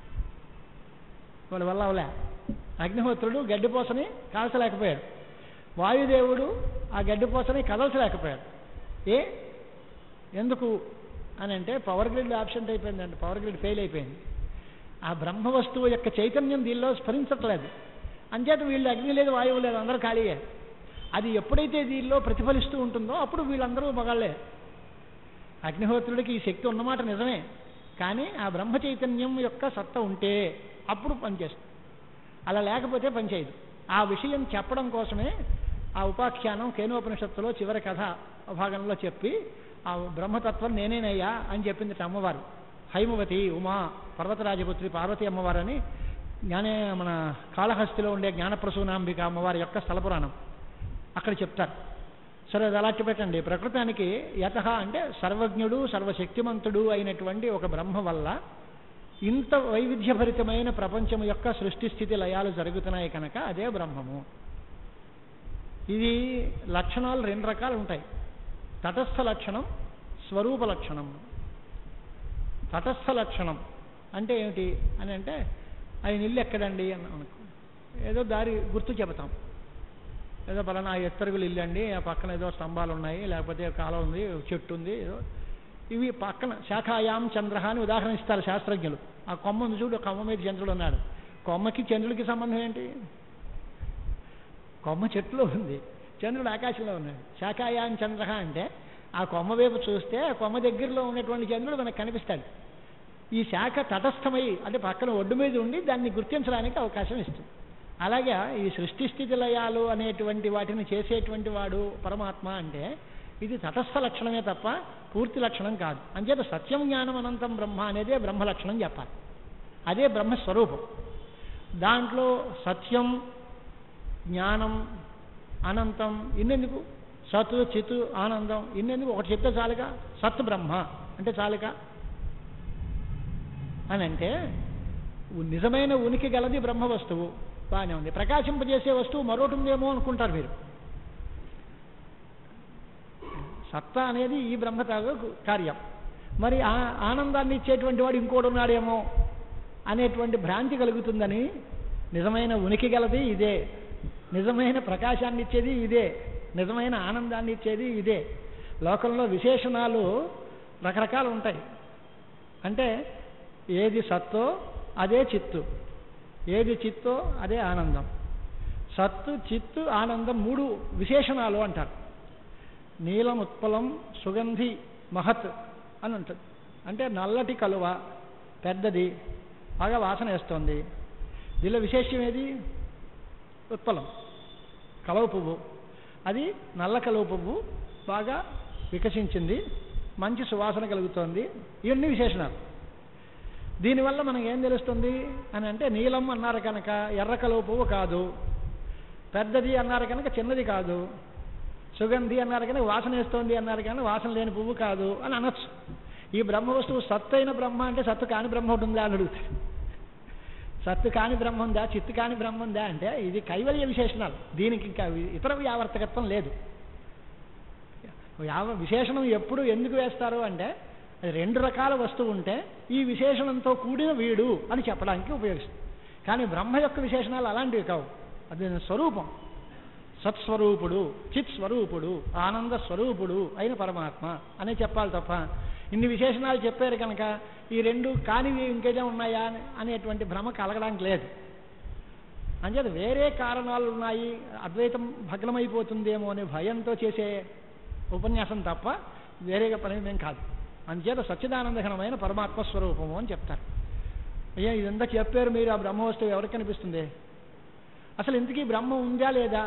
వాళ్ళ వల్ల అవలే అగ్నిహోత్రుడు గడ్డిపోసని కాల్చలేకపోయాడు వాయుదేవుడు ఆ గడ్డిపోసని కదల్చలేకపోయాడు ఏ ఎందుకు అని అంటే పవర్ గ్రిడ్ ఆబ్సెంట్ అయిపోయిందండి పవర్ గ్రిడ్ ఫెయిల్ అయిపోయింది ఆ బ్రహ్మ వస్తువు యొక్క చైతన్యం దీనిలో స్ఫరించట్లేదు అంచేత వీళ్ళు అగ్ని లేదు వాయువు లేదు అందరూ ఖాళీయే అది ఎప్పుడైతే దీనిలో ప్రతిఫలిస్తూ ఉంటుందో అప్పుడు వీళ్ళందరూ మగాళ్ళే అగ్నిహోత్రుడికి ఈ శక్తి ఉన్నమాట నిజమే కానీ ఆ బ్రహ్మ చైతన్యం యొక్క సత్త ఉంటే అప్పుడు పనిచేస్తుంది అలా లేకపోతే పనిచేయదు ఆ విషయం చెప్పడం కోసమే ఆ ఉపాఖ్యానం కేనోపనిషత్తులో చివరి కథ భాగంలో చెప్పి ఆ బ్రహ్మతత్వం నేనేనయ్యా అని చెప్పింది అమ్మవారు హైమవతి ఉమా పర్వతరాజపుత్రి పార్వతి అమ్మవారని జ్ఞానే మన కాళహస్తిలో ఉండే జ్ఞానప్రసూనాంబిక అమ్మవారి యొక్క స్థల పురాణం అక్కడ చెప్తారు సరే అది అలాంటి పెట్టండి ప్రకృతానికి యత అంటే సర్వజ్ఞుడు సర్వశక్తిమంతుడు అయినటువంటి ఒక బ్రహ్మ వల్ల ఇంత వైవిధ్యభరితమైన ప్రపంచం యొక్క సృష్టి స్థితి లయాలు జరుగుతున్నాయి కనుక అదే బ్రహ్మము ఇది లక్షణాలు రెండు రకాలు ఉంటాయి తటస్థ లక్షణం స్వరూప లక్షణం తటస్థ లక్షణం అంటే ఏమిటి అని అంటే ఆయన ఇల్లు ఎక్కడండి అని అనుకో ఏదో దారి గుర్తు చెబుతాం ఏదో పలానా ఆ ఎత్తరుగులు ఇల్లు అండి ఆ పక్కన ఏదో స్తంభాలు ఉన్నాయి లేకపోతే కాలం ఉంది చెట్టు ఉంది ఏదో ఇవి పక్కన శాఖాయాం చంద్ర అని ఉదాహరణ ఇస్తారు శాస్త్రజ్ఞులు ఆ కొమ్మ ఉంది చూడు కొమ్మ మీద చంద్రుడు ఉన్నాడు కొమ్మకి చంద్రుడికి సంబంధం ఏంటి కొమ్మ చెట్టులో ఉంది చంద్రుడు ఆకాశంలో ఉన్నాడు శాఖాయాం చంద్ర అంటే ఆ కొమ్మ వైపు చూస్తే ఆ కొమ్మ దగ్గరలో ఉన్నటువంటి చంద్రుడు మనకు కనిపిస్తాడు ఈ శాఖ తటస్థమై అంటే పక్కన ఒడ్డు మీద ఉండి దాన్ని గుర్తించడానికి అవకాశం ఇస్తుంది అలాగే ఈ సృష్టి స్థితి లయాలు అనేటువంటి వాటిని చేసేటువంటి వాడు పరమాత్మ అంటే ఇది తటస్థ లక్షణమే తప్ప పూర్తి లక్షణం కాదు అంచేత సత్యం జ్ఞానం అనంతం బ్రహ్మ అనేదే బ్రహ్మ లక్షణం చెప్పాలి అదే బ్రహ్మస్వరూపం దాంట్లో సత్యం జ్ఞానం అనంతం ఇన్నెందుకు సత్ చిత్ ఆనందం ఇన్నెందుకు ఒకటి చెప్తే చాలుగా సత్ బ్రహ్మ అంటే చాలుగా అని అంటే ఉ- నిజమైన ఉనికి గలది బ్రహ్మ వస్తువు బాగానే ఉంది ప్రకాశింపజేసే వస్తువు మరొకటి ఉందేమో అనుకుంటారు మీరు సత్తా అనేది ఈ బ్రహ్మ తాలూకు కార్యం మరి ఆ ఆనందాన్ని ఇచ్చేటువంటి వాడు ఇంకోటి ఉన్నాడేమో అనేటువంటి భ్రాంతి కలుగుతుందని నిజమైన ఉనికి గలది ఇదే నిజమైన ప్రకాశాన్ని ఇచ్చేది ఇదే నిజమైన ఆనందాన్ని ఇచ్చేది ఇదే లోకంలో విశేషణాలు రకరకాలు ఉంటాయి అంటే ఏది సత్తో అదే చిత్తు ఏది చిత్తో అదే ఆనందం సత్తు చిత్తు ఆనందం మూడు విశేషణాలు అంటారు నీలం ఉత్పలం సుగంధి మహత్ అని ఉంటుంది అంటే నల్లటి కలువ పెద్దది బాగా వాసన వేస్తోంది దీనిలో విశేషం ఏది ఉత్పలం కలవ పువ్వు అది నల్ల కలువ పువ్వు బాగా వికసించింది మంచి సువాసన కలుగుతోంది ఇవన్నీ విశేషణాలు దీనివల్ల మనకి ఏం తెలుస్తుంది అని అంటే నీలం అన్నారు కనుక ఎర్ర కలువ పువ్వు కాదు పెద్దది అన్నారు కనుక చిన్నది కాదు సుగంధి అన్నారు కనుక వాసన వేస్తోంది అన్నారు కానీ వాసన లేని పువ్వు కాదు అని అనొచ్చు ఈ బ్రహ్మ వస్తువు సత్తు అయిన బ్రహ్మ అంటే సత్తు కాని బ్రహ్మ ఒకటి ఉందా అని అడుగుతారు సత్తు కాని బ్రహ్మ ఉందా చిత్తు కాని బ్రహ్మ ఉందా అంటే ఇది కైవల్య విశేషణాలు దీనికి ఇంకా ఇతర వ్యావర్తకత్వం లేదు యావ విశేషణం ఎప్పుడు ఎందుకు వేస్తారు అంటే అది రెండు రకాల వస్తువు ఉంటే ఈ విశేషణంతో కూడిన వీడు అని చెప్పడానికి ఉపయోగిస్తుంది కానీ బ్రహ్మ యొక్క విశేషణాలు అలాంటివి కావు అది స్వరూపం సత్స్వరూపుడు చిత్ స్వరూపుడు ఆనంద స్వరూపుడు అయిన పరమాత్మ అనే చెప్పాలి తప్ప ఇన్ని విశేషణాలు చెప్పారు కనుక ఈ రెండు కానివి ఇంకేదో ఉన్నాయా అని- అనేటువంటి భ్రమ కలగడానికి లేదు అంచేత వేరే కారణాలు ఉన్నాయి అద్వైతం భగ్నమైపోతుందేమో అనే భయంతో చేసే ఉపన్యాసం తప్ప వేరేగా పని మేము కాదు అంచేత సచ్చిదానందఘనమైన పరమాత్మ స్వరూపము అని చెప్తారు అయ్యా ఇదంతా చెప్పారు మీరు ఆ బ్రహ్మ వస్తువు ఎవరికి కనిపిస్తుంది అసలు ఇంతకీ బ్రహ్మ ఉందా లేదా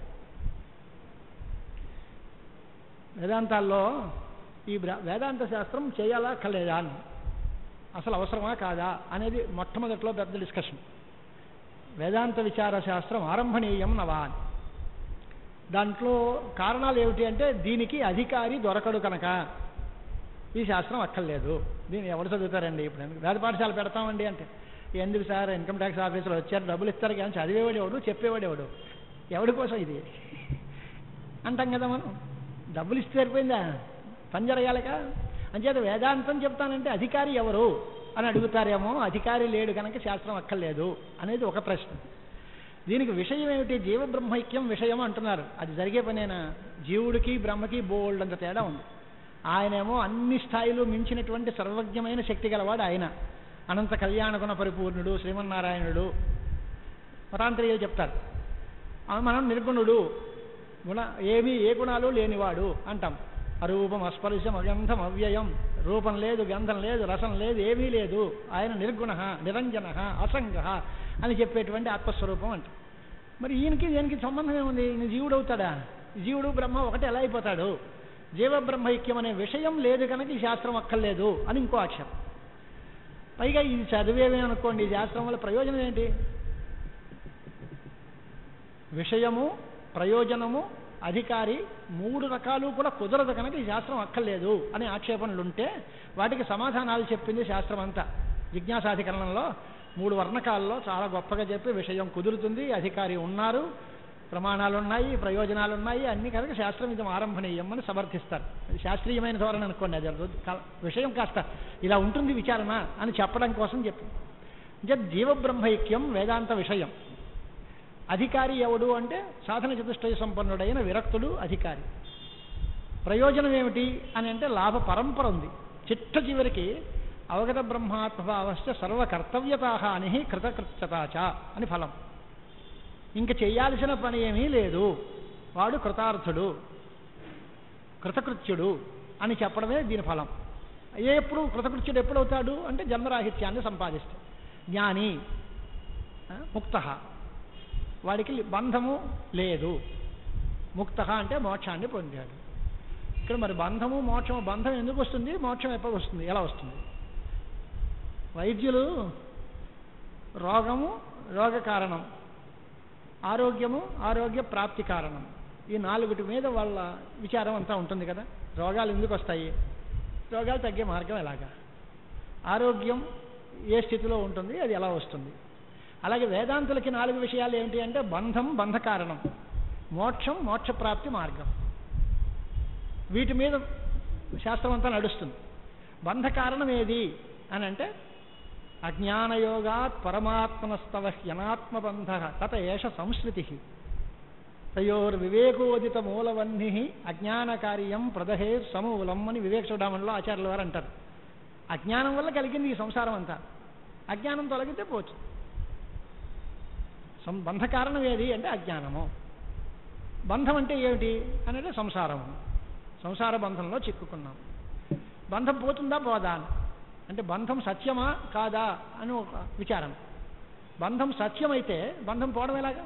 వేదాంతాల్లో ఈ బ్ర వేదాంత శాస్త్రం చేయాలా కలేదా అని అసలు అవసరమా కాదా అనేది మొట్టమొదట్లో పెద్ద డిస్కషన్ వేదాంత విచార శాస్త్రం ఆరంభణీయం నవా అని దాంట్లో కారణాలు ఏమిటి అంటే దీనికి అధికారి దొరకడు కనుక ఈ శాస్త్రం అక్కర్లేదు దీన్ని ఎవరు చదువుతారండి ఇప్పుడు ఎందుకు వేద పాఠశాల పెడతామండి అంటే ఎందుకు సార్ ఇన్కమ్ ట్యాక్స్ ఆఫీసులో వచ్చారు డబ్బులు ఇస్తారు కానీ చదివేవాడు ఎవడు చెప్పేవాడు ఎవడు ఎవడి కోసం ఇది అంటాం కదా మనం డబ్బులు ఇస్తే సరిపోయిందా పని జరగాలిక అంచేత వేదాంతం చెప్తానంటే అధికారి ఎవరు అని అడుగుతారేమో అధికారి లేడు కనుక శాస్త్రం అక్కర్లేదు అనేది ఒక ప్రశ్న దీనికి విషయం ఏమిటి జీవ బ్రహ్మైక్యం విషయం అంటున్నారు అది జరిగే పనేనా జీవుడికి బ్రహ్మకి బోల్డ్ అంత తేడా ఉంది ఆయనేమో అన్ని స్థాయిలు మించినటువంటి సర్వజ్ఞమైన శక్తి గలవాడు ఆయన అనంత కళ్యాణ గుణ పరిపూర్ణుడు శ్రీమన్నారాయణుడు మతాంతరీయులు చెప్తారు ఆ మనం నిర్గుణుడు గుణ ఏమీ ఏ గుణాలు లేనివాడు అంటాం అరూపం అస్పర్శం అగంధం అవ్యయం రూపం లేదు గంధం లేదు రసం లేదు ఏమీ లేదు ఆయన నిర్గుణ నిరంజన అసంగ అని చెప్పేటువంటి ఆత్మస్వరూపం అంట మరి ఈయనకి దీనికి సంబంధం ఏముంది ఈయన జీవుడు అవుతాడా జీవుడు బ్రహ్మ ఒకటి ఎలా అయిపోతాడు జీవ బ్రహ్మైక్యం అనే విషయం లేదు కనుక ఈ శాస్త్రం అక్కర్లేదు అని ఇంకో ఆక్షేపం పైగా ఇది చదివేమే అనుకోండి ఈ శాస్త్రం వల్ల ప్రయోజనం ఏంటి విషయము ప్రయోజనము అధికారి మూడు రకాలు కూడా కుదరదు కనుక ఈ శాస్త్రం అక్కర్లేదు అనే ఆక్షేపణలు ఉంటే వాటికి సమాధానాలు చెప్పింది శాస్త్రం అంతా జిజ్ఞాసాధికరణంలో మూడు వర్ణకాల్లో చాలా గొప్పగా చెప్పి విషయం కుదురుతుంది అధికారి ఉన్నారు ప్రమాణాలు ఉన్నాయి ప్రయోజనాలు ఉన్నాయి అన్ని కనుక శాస్త్రం ఇది ఆరంభణీయం అని సమర్థిస్తారు అది శాస్త్రీయమైన ధోరణి అనుకోండి అది అది కా- విషయం కాస్త ఇలా ఉంటుంది విచారణ అని చెప్పడం కోసం చెప్పింది అంటే జీవబ్రహ్మైక్యం వేదాంత విషయం అధికారి ఎవడు అంటే సాధన చతుష్టయ సంపన్నుడైన విరక్తుడు అధికారి ప్రయోజనం ఏమిటి అని అంటే లాభ పరంపర ఉంది చిట్ట చివరికి అవగత బ్రహ్మాత్మభావశ్చ సర్వకర్తవ్యతాహాని కృతకృత్యతాచ అని ఫలం ఇంక చేయాల్సిన పని ఏమీ లేదు వాడు కృతార్థుడు కృతకృత్యుడు అని చెప్పడమే దీని ఫలం ఏ ఎప్పుడు కృతకృత్యుడు ఎప్పుడవుతాడు అంటే జన్మరాహిత్యాన్ని సంపాదిస్తాడు జ్ఞాని ముక్త వాడికి బంధము లేదు ముక్త అంటే మోక్షాన్ని పొందాడు ఇక్కడ మరి బంధము మోక్షము బంధం ఎందుకు వస్తుంది మోక్షం ఎప్పుడు వస్తుంది ఎలా వస్తుంది వైద్యులు రోగము రోగ కారణం ఆరోగ్యము ఆరోగ్య ప్రాప్తి కారణం ఈ నాలుగుటి మీద వాళ్ళ విచారం అంతా ఉంటుంది కదా రోగాలు ఎందుకు వస్తాయి రోగాలు తగ్గే మార్గం ఎలాగా ఆరోగ్యం ఏ స్థితిలో ఉంటుంది అది ఎలా వస్తుంది అలాగే వేదాంతులకి నాలుగు విషయాలు ఏమిటి అంటే బంధం బంధ కారణం మోక్షం మోక్షప్రాప్తి మార్గం వీటి మీద శాస్త్రం అంతా నడుస్తుంది బంధ కారణం ఏది అని అంటే అజ్ఞానయోగాత్ పరమాత్మనస్తవ హ్యనాత్మబంధ తత ఏష సంస్కృతి తయోర్వివేకోదిత మూలవన్ని అజ్ఞానకార్యం ప్రదహే సమూలం అని వివేక చూడమంలో ఆచార్యుల వారు అంటారు అజ్ఞానం వల్ల కలిగింది ఈ సంసారం అంతా అజ్ఞానం తొలగితే పోవచ్చు సం బంధ కారణం ఏది అంటే అజ్ఞానము బంధం అంటే ఏమిటి అనేది సంసారము సంసార బంధంలో చిక్కుకున్నాం బంధం పోతుందా పోదా అని అంటే బంధం సత్యమా కాదా అని ఒక విచారం బంధం సత్యమైతే బంధం పోవడం ఎలాగా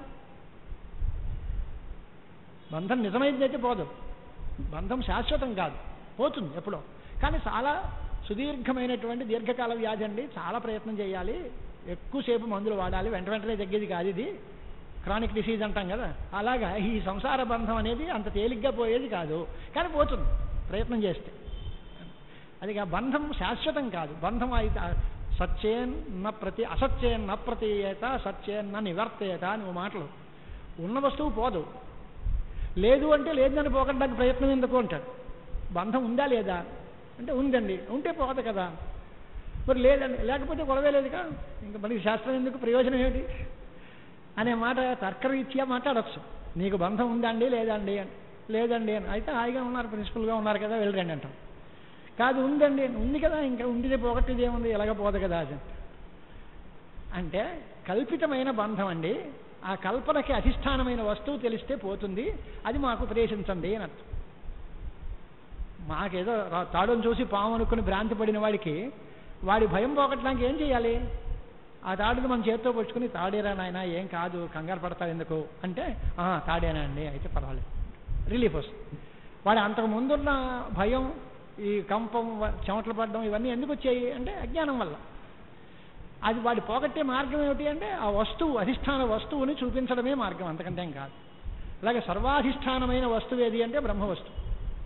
బంధం నిజమైందైతే పోదు బంధం శాశ్వతం కాదు పోతుంది ఎప్పుడో కానీ చాలా సుదీర్ఘమైనటువంటి దీర్ఘకాల వ్యాధి అండి చాలా ప్రయత్నం చేయాలి ఎక్కువసేపు మందులు వాడాలి వెంట వెంటనే తగ్గేది కాదు ఇది క్రానిక్ డిసీజ్ అంటాం కదా అలాగా ఈ సంసార బంధం అనేది అంత తేలిగ్గా పోయేది కాదు కానీ పోతుంది ప్రయత్నం చేస్తే అది ఆ బంధం శాశ్వతం కాదు బంధం అయితే సత్యేన్ న ప్రతి అసత్యేన్ న ప్రతీయత సత్యేన్ న నివర్తయత అని ఓ మాటలు ఉన్న వస్తువు పోదు లేదు అంటే లేదని పోగొట్టడానికి ప్రయత్నం ఎందుకు అంటాడు బంధం ఉందా లేదా అంటే ఉందండి ఉంటే పోదు కదా మరి లేదండి లేకపోతే గొడవే లేదుగా ఇంకా మనకి శాస్త్రం ఎందుకు ప్రయోజనం ఏమిటి అనే మాట తర్కరీత్యా మాట్లాడచ్చు నీకు బంధం ఉందండి లేదండి అని లేదండి అని అయితే హాయిగా ఉన్నారు ప్రిన్సిపల్గా ఉన్నారు కదా వెళ్ళరండి అంటాం కాదు ఉందండి ఉంది కదా ఇంకా ఉండిదే పోగొట్టేది ఏముంది ఎలాగ పోదు కదా అది అంటే కల్పితమైన బంధం అండి ఆ కల్పనకి అధిష్టానమైన వస్తువు తెలిస్తే పోతుంది అది మాకు ఉపదేశించండి అని అర్థం మాకేదో రా- తాడును చూసి పాము అనుకుని భ్రాంతి పడిన వాడికి వాడి భయం పోగొట్టడానికి ఏం చేయాలి ఆ తాడుని మన చేతితో పుచ్చుకుని తాడేరా నాయన ఏం కాదు కంగారు పడతావు ఎందుకు అంటే "ఆ, తాడేనా అండి అయితే పర్వాలేదు రిలీఫ్ వస్తుంది వాడు అంతకు ముందున్న భయం ఈ కంపం వ- చెమటలు పడడం ఇవన్నీ ఎందుకు వచ్చాయి అంటే అజ్ఞానం వల్ల అది వాడి పోగొట్టే మార్గం ఏమిటి అంటే ఆ వస్తువు అధిష్టాన వస్తువుని చూపించడమే మార్గం అంతకంటే ఏం కాదు అలాగే సర్వాధిష్టానమైన వస్తువు ఏది అంటే బ్రహ్మ వస్తువు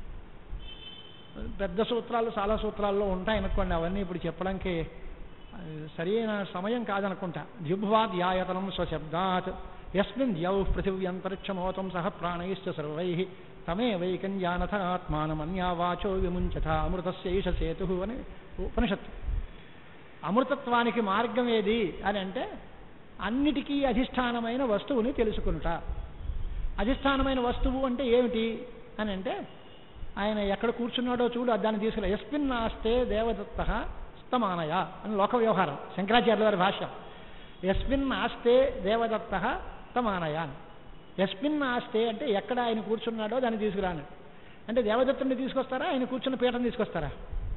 పెద్ద సూత్రాలు చాలా సూత్రాల్లో ఉంటాయనుకోండి అవన్నీ ఇప్పుడు చెప్పడానికి ఆ, సరైన సమయం కాదనుకుంటా జిహ్వాద్యాయతనం స్వశబ్దాత్ యస్మిన్ ద్యౌ పృథివ్యంతరిక్షమోతం సహ ప్రాణైశ్చ సర్వై తమే వైకం జానథ ఆత్మానమన్యా వాచో విముంచత అమృతస్యైష సేతు అని ఉపనిషత్తు అమృతత్వానికి మార్గం ఏది అని అంటే అన్నిటికీ అధిష్టానమైన వస్తువుని తెలుసుకునుట అధిష్టానమైన వస్తువు అంటే ఏమిటి అని అంటే ఆయన ఎక్కడ కూర్చున్నాడో చూడు దాన్ని తీసుకురా ఎస్మిన్ నాస్తే దేవదత్త స్తమానయ అని లోక వ్యవహారం శంకరాచార్యుల వారి భాష్య ఎస్మిన్ ఆస్తే దేవదత్త స్తమానయ అని ఎస్మిన్ ఆస్తే అంటే ఎక్కడ ఆయన కూర్చున్నాడో దాన్ని తీసుకురాను అంటే దేవదత్తుని తీసుకొస్తారా ఆయన కూర్చున్న పీఠం తీసుకొస్తారా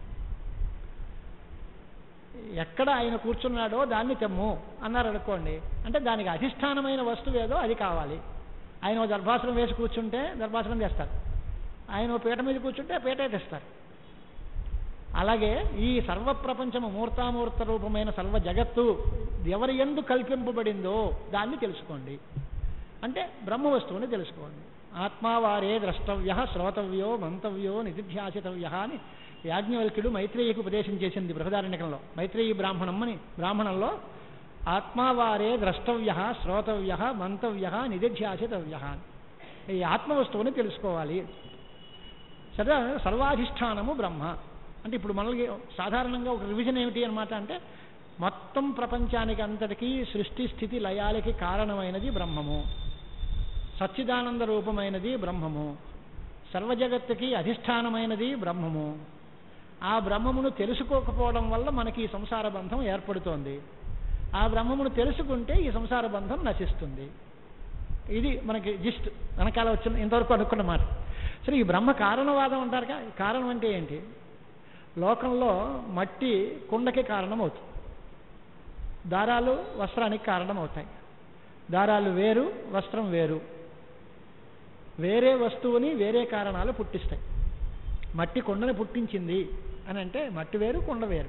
ఎక్కడ ఆయన కూర్చున్నాడో దాన్ని తెమ్ము అన్నారు అనుకోండి అంటే దానికి అధిష్టానమైన వస్తువు ఏదో అది కావాలి ఆయన ఓ దర్భాసనం వేసి కూర్చుంటే దర్భాసనం తెస్తారు ఆయన ఓ పీట మీద కూర్చుంటే పీటే తెస్తారు అలాగే ఈ సర్వ ప్రపంచము మూర్తామూర్త రూపమైన సర్వ జగత్తు ఎవరి ఎందు కల్పింపబడిందో దాన్ని తెలుసుకోండి అంటే బ్రహ్మ వస్తువుని తెలుసుకోండి ఆత్మావారే ద్రష్టవ్య శ్రోతవ్యో మంతవ్యో నిధిధ్యాసితవ్య అని యాజ్ఞవల్క్యుడు మైత్రేయికి ఉపదేశం చేసింది బృహదారణ్యకంలో మైత్రేయి బ్రాహ్మణం అని బ్రాహ్మణంలో ఆత్మావారే ద్రష్టవ్య శ్రోతవ్య మంతవ్య నిధిధ్యాసితవ్య ఈ ఆత్మవస్తువుని తెలుసుకోవాలి సరే సర్వాధిష్టానము బ్రహ్మ అంటే ఇప్పుడు మనకి సాధారణంగా ఒక రివిజన్ ఏమిటి అనమాట అంటే మొత్తం ప్రపంచానికి అంతటికీ సృష్టి స్థితి లయాలకి కారణమైనది బ్రహ్మము సచ్చిదానంద రూపమైనది బ్రహ్మము సర్వజగత్తుకి అధిష్టానమైనది బ్రహ్మము ఆ బ్రహ్మమును తెలుసుకోకపోవడం వల్ల మనకి ఈ సంసార బంధం ఏర్పడుతోంది ఆ బ్రహ్మమును తెలుసుకుంటే ఈ సంసార బంధం నశిస్తుంది ఇది మనకి జిస్ట్ వెనకాల వచ్చిన ఇంతవరకు అనుకున్న మాట సరే ఈ బ్రహ్మ కారణవాదం అంటారుగా కారణం అంటే ఏంటి లోకంలో మట్టి కుండకి కారణం అవుతుంది దారాలు వస్త్రానికి కారణం అవుతాయి దారాలు వేరు వస్త్రం వేరు వేరే వస్తువుని వేరే కారణాలు పుట్టిస్తాయి మట్టి కొండని పుట్టించింది అని అంటే మట్టి వేరు కొండ వేరు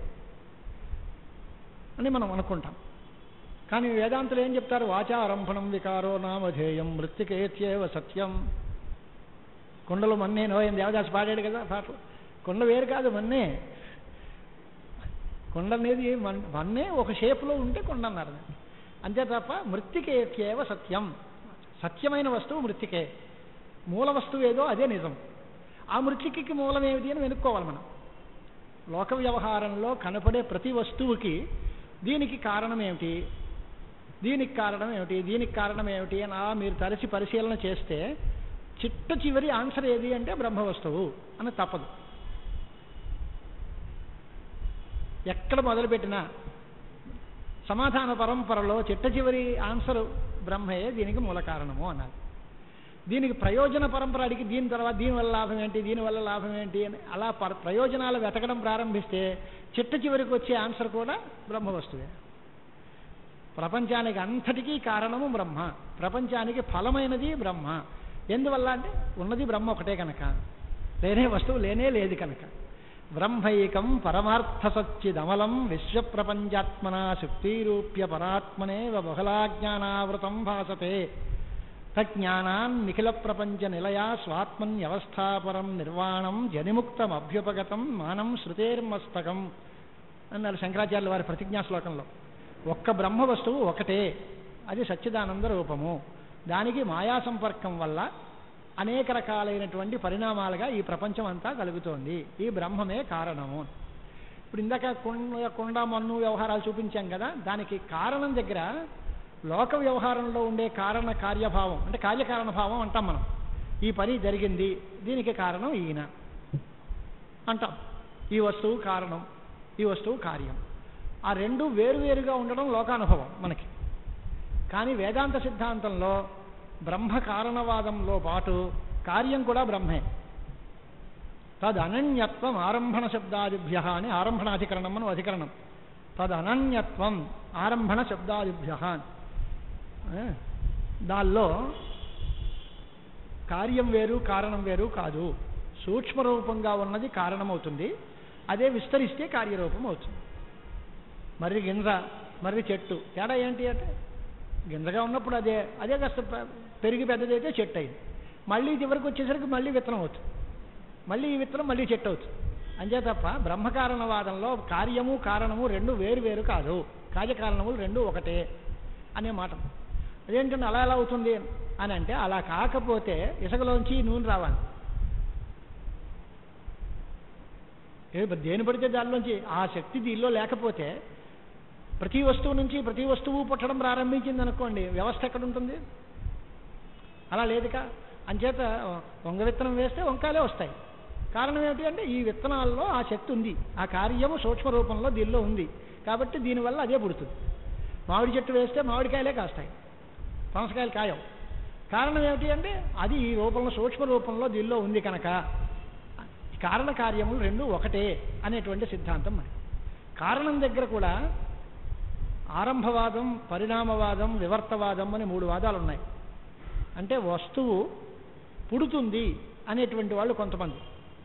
అని మనం అనుకుంటాం కానీ వేదాంతులు ఏం చెప్తారు వాచారంభణం వికారో నామధేయం మృత్తికేత్యేవ సత్యం కొండలు మన్నే నోయం దేవదాస్ పాడాడు కదా పాటలు కొండ వేరు కాదు మన్నే కొండ అనేది మన్- మన్నే ఒక షేప్లో ఉంటే కొండ అన్నారు అంతే తప్ప మృత్తికేత్యేవ సత్యం సత్యమైన వస్తువు మృత్తికే మూల వస్తువు ఏదో అదే నిజం ఆ మృత్తికి మూలం ఏమిటి అని వెనుక్కోవాలి మనం లోక వ్యవహారంలో కనపడే ప్రతి వస్తువుకి దీనికి కారణం ఏమిటి దీనికి కారణం ఏమిటి దీనికి కారణం ఏమిటి అని ఆ మీరు తరచి పరిశీలన చేస్తే చిట్ట చివరి ఆన్సర్ ఏది అంటే బ్రహ్మ వస్తువు అని తప్పదు ఎక్కడ మొదలుపెట్టినా సమాధాన పరంపరలో చిట్ట చివరి ఆన్సర్ బ్రహ్మయే దీనికి మూల కారణము అన్నారు దీనికి ప్రయోజన పరంపర అడిగి దీని తర్వాత దీనివల్ల లాభం ఏంటి దీనివల్ల లాభం ఏంటి అని అలా పర- ప్రయోజనాలు వెతకడం ప్రారంభిస్తే చిట్ట చివరికి వచ్చే ఆన్సర్ కూడా బ్రహ్మ వస్తువే ప్రపంచానికి అంతటికీ కారణము బ్రహ్మ ప్రపంచానికి ఫలమైనది బ్రహ్మ ఎందువల్ల అంటే ఉన్నది బ్రహ్మ ఒకటే కనుక లేనే వస్తువు లేనే లేదు కనుక బ్రహ్మైకం పరమార్థ సచ్చిదమలం విశ్వప్రపంచాత్మనా శక్తిరూప్య పరాత్మనేవ బహుళాజ్ఞానావృతం భాసతే తజ్ఞానాన్ నిఖిల ప్రపంచ నిలయా స్వాత్మన్యవస్థాపరం నిర్వాణం జనిముక్తమభ్యుపగతం మానం శృతేర్మస్తకం అన్నారు శంకరాచార్యుల వారి ప్రతిజ్ఞా శ్లోకంలో ఒక్క బ్రహ్మ వస్తువు ఒకటే అది సచ్చిదానంద రూపము దానికి మాయా సంపర్కం వల్ల అనేక రకాలైనటువంటి పరిణామాలుగా ఈ ప్రపంచం అంతా కలుగుతోంది ఈ బ్రహ్మమే కారణము ఇప్పుడు ఇందాక కొండ కొండ మన్ను వ్యవహారాలు చూపించాం కదా దానికి కారణం దగ్గర లోక వ్యవహారంలో ఉండే కారణ కార్యభావం అంటే కార్యకారణ భావం అంటాం మనం ఈ పని జరిగింది దీనికి కారణం ఈయన అంటాం ఈ వస్తువు కారణం ఈ వస్తువు కార్యం ఆ రెండు వేరువేరుగా ఉండడం లోకానుభవం మనకి కానీ వేదాంత సిద్ధాంతంలో బ్రహ్మ కారణవాదంలో పాటు కార్యం కూడా బ్రహ్మే తదనన్యత్వం ఆరంభణ శబ్దాదిభ్య అని ఆరంభణాధికరణం అని అధికరణం తదనన్యత్వం ఆరంభణ శబ్దాదిభ్య ఆ, దానిలో కార్యం వేరు కారణం వేరు కాదు సూక్ష్మ రూపంగా ఉన్నది కారణమవుతుంది అదే విస్తరిస్తే కార్యరూపం అవుతుంది మర్రి గింజ మర్రి చెట్టు తేడా ఏంటి అంటే గింజగా ఉన్నప్పుడు అదే అదే కాస్త పె- పెరిగి పెద్దదైతే చెట్టు అయింది మళ్ళీ చివరికి వచ్చేసరికి మళ్ళీ విత్తనం అవుతుంది మళ్ళీ ఈ విత్తనం మళ్ళీ చెట్టు అవుతుంది అంతే తప్ప బ్రహ్మకారణవాదంలో కార్యము కారణము రెండు వేరు వేరు కాదు కార్యకారణములు రెండు ఒకటే అనే మాట అదేంటంటే అలా ఎలా అవుతుంది అని అంటే అలా కాకపోతే ఇసుకలోంచి నూనె రావాలి ఏ దేని పడితే దానిలోంచి ఆ శక్తి దీనిలో లేకపోతే ప్రతి వస్తువు నుంచి ప్రతి వస్తువు పుట్టడం ప్రారంభించింది అనుకోండి వ్యవస్థ ఎక్కడ ఉంటుంది అలా లేదుగా అంచేత వంగ విత్తనం వేస్తే వంకాయలే వస్తాయి కారణం ఏమిటి అంటే ఈ విత్తనాల్లో ఆ శక్తి ఉంది ఆ కార్యము సూక్ష్మ రూపంలో దీనిలో ఉంది కాబట్టి దీనివల్ల అదే పుడుతుంది మామిడి చెట్టు వేస్తే మామిడికాయలే కాస్తాయి పనసకాయలు కాయవు కారణం ఏమిటి అంటే అది ఈ రూపంలో సూక్ష్మ రూపంలో దీనిలో ఉంది కనుక ఈ కారణ కార్యములు రెండు ఒకటే అనేటువంటి సిద్ధాంతం మరి కారణం దగ్గర కూడా ఆరంభవాదం పరిణామవాదం వివర్తవాదం అని మూడు వాదాలు ఉన్నాయి అంటే వస్తువు పుడుతుంది అనేటువంటి వాళ్ళు కొంతమంది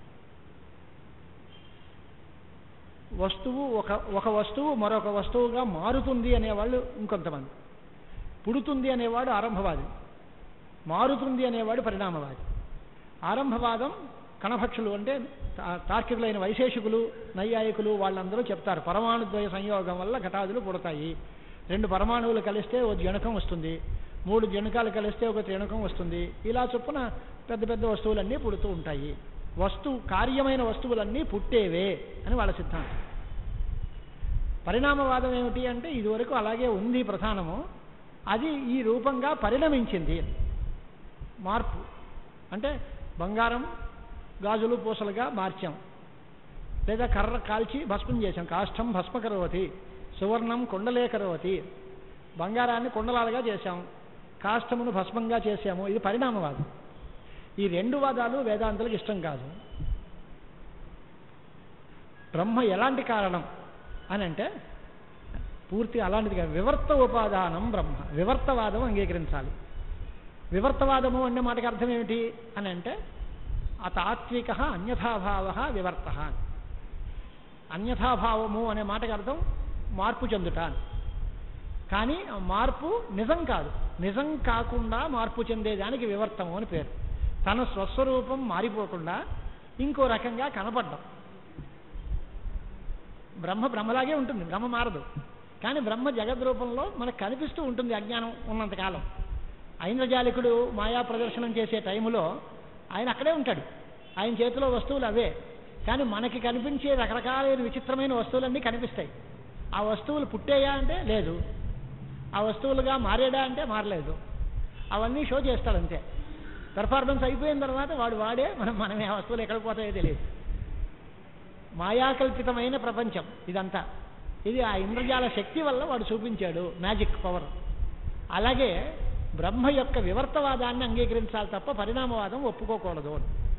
వస్తువు ఒక ఒక వస్తువు మరొక వస్తువుగా మారుతుంది అనేవాళ్ళు ఇంకొంతమంది పుడుతుంది అనేవాడు ఆరంభవాది మారుతుంది అనేవాడు పరిణామవాది ఆరంభవాదం కణభక్షులు అంటే తా- తార్కికులైన వైశేషికులు నైయాయికులు వాళ్ళందరూ చెప్తారు పరమాణుద్వయ సంయోగం వల్ల ఘటాదులు పుడతాయి రెండు పరమాణువులు కలిస్తే ఒక జణకం వస్తుంది మూడు జణకాలు కలిస్తే ఒక త్రిణకం వస్తుంది ఇలా చొప్పున పెద్ద పెద్ద వస్తువులన్నీ పుడుతూ ఉంటాయి వస్తువు కార్యమైన వస్తువులన్నీ పుట్టేవే అని వాళ్ళ సిద్ధాంతం పరిణామవాదం ఏమిటి అంటే ఇదివరకు అలాగే ఉంది ప్రధానము అది ఈ రూపంగా పరిణమించింది మార్పు అంటే బంగారం గాజులు పూసలుగా మార్చాం లేదా కర్ర కాల్చి భస్మం చేసాం కాష్టం భస్మ కరవతి సువర్ణం కుండలే కరవతి బంగారాన్ని కుండలాలుగా చేశాం కాష్టమును భస్మంగా చేశాము ఇది పరిణామవాదం ఈ రెండు వాదాలు వేదాంతులకు ఇష్టం కాదు బ్రహ్మ ఎలాంటి కారణం అని అంటే పూర్తి అలాంటిది కాదు వివర్త ఉపాదానం బ్రహ్మ వివర్తవాదం అంగీకరించాలి వివర్తవాదము అనే మాటకి అర్థం ఏమిటి అని అంటే అతాత్విక అన్యథాభావ వివర్త అన్యథాభావము అనే మాటకి అర్థం మార్పు చెందుట అని. కానీ ఆ మార్పు నిజం కాదు నిజం కాకుండా మార్పు చెందేదానికి వివర్తము అని పేరు తన స్వస్వరూపం మారిపోకుండా ఇంకో రకంగా కనపడ్డం బ్రహ్మ బ్రహ్మలాగే ఉంటుంది బ్రహ్మ మారదు కానీ బ్రహ్మ జగద్రూపంలో మనకు కనిపిస్తూ ఉంటుంది అజ్ఞానం ఉన్నంతకాలం ఐంద్రజాలికుడు మాయా ప్రదర్శనం చేసే టైములో ఆయన అక్కడే ఉంటాడు ఆయన చేతిలో వస్తువులు అవే కానీ మనకి కనిపించే రకరకాలైన విచిత్రమైన వస్తువులన్నీ కనిపిస్తాయి ఆ వస్తువులు పుట్టేయా అంటే లేదు ఆ వస్తువులుగా మారేడా అంటే మారలేదు అవన్నీ షో చేస్తాడు అంతే పెర్ఫార్మెన్స్ అయిపోయిన తర్వాత వాడు వాడే మనం మనమే ఆ వస్తువులు ఎక్కడికి పోతాయో తెలియదు మాయాకల్పితమైన ప్రపంచం ఇదంతా ఇది ఆ ఇంద్రజాల శక్తి వల్ల వాడు చూపించాడు మ్యాజిక్ పవర్ అలాగే బ్రహ్మ యొక్క వివర్తవాదాన్ని అంగీకరించాలి తప్ప పరిణామవాదం ఒప్పుకోకూడదు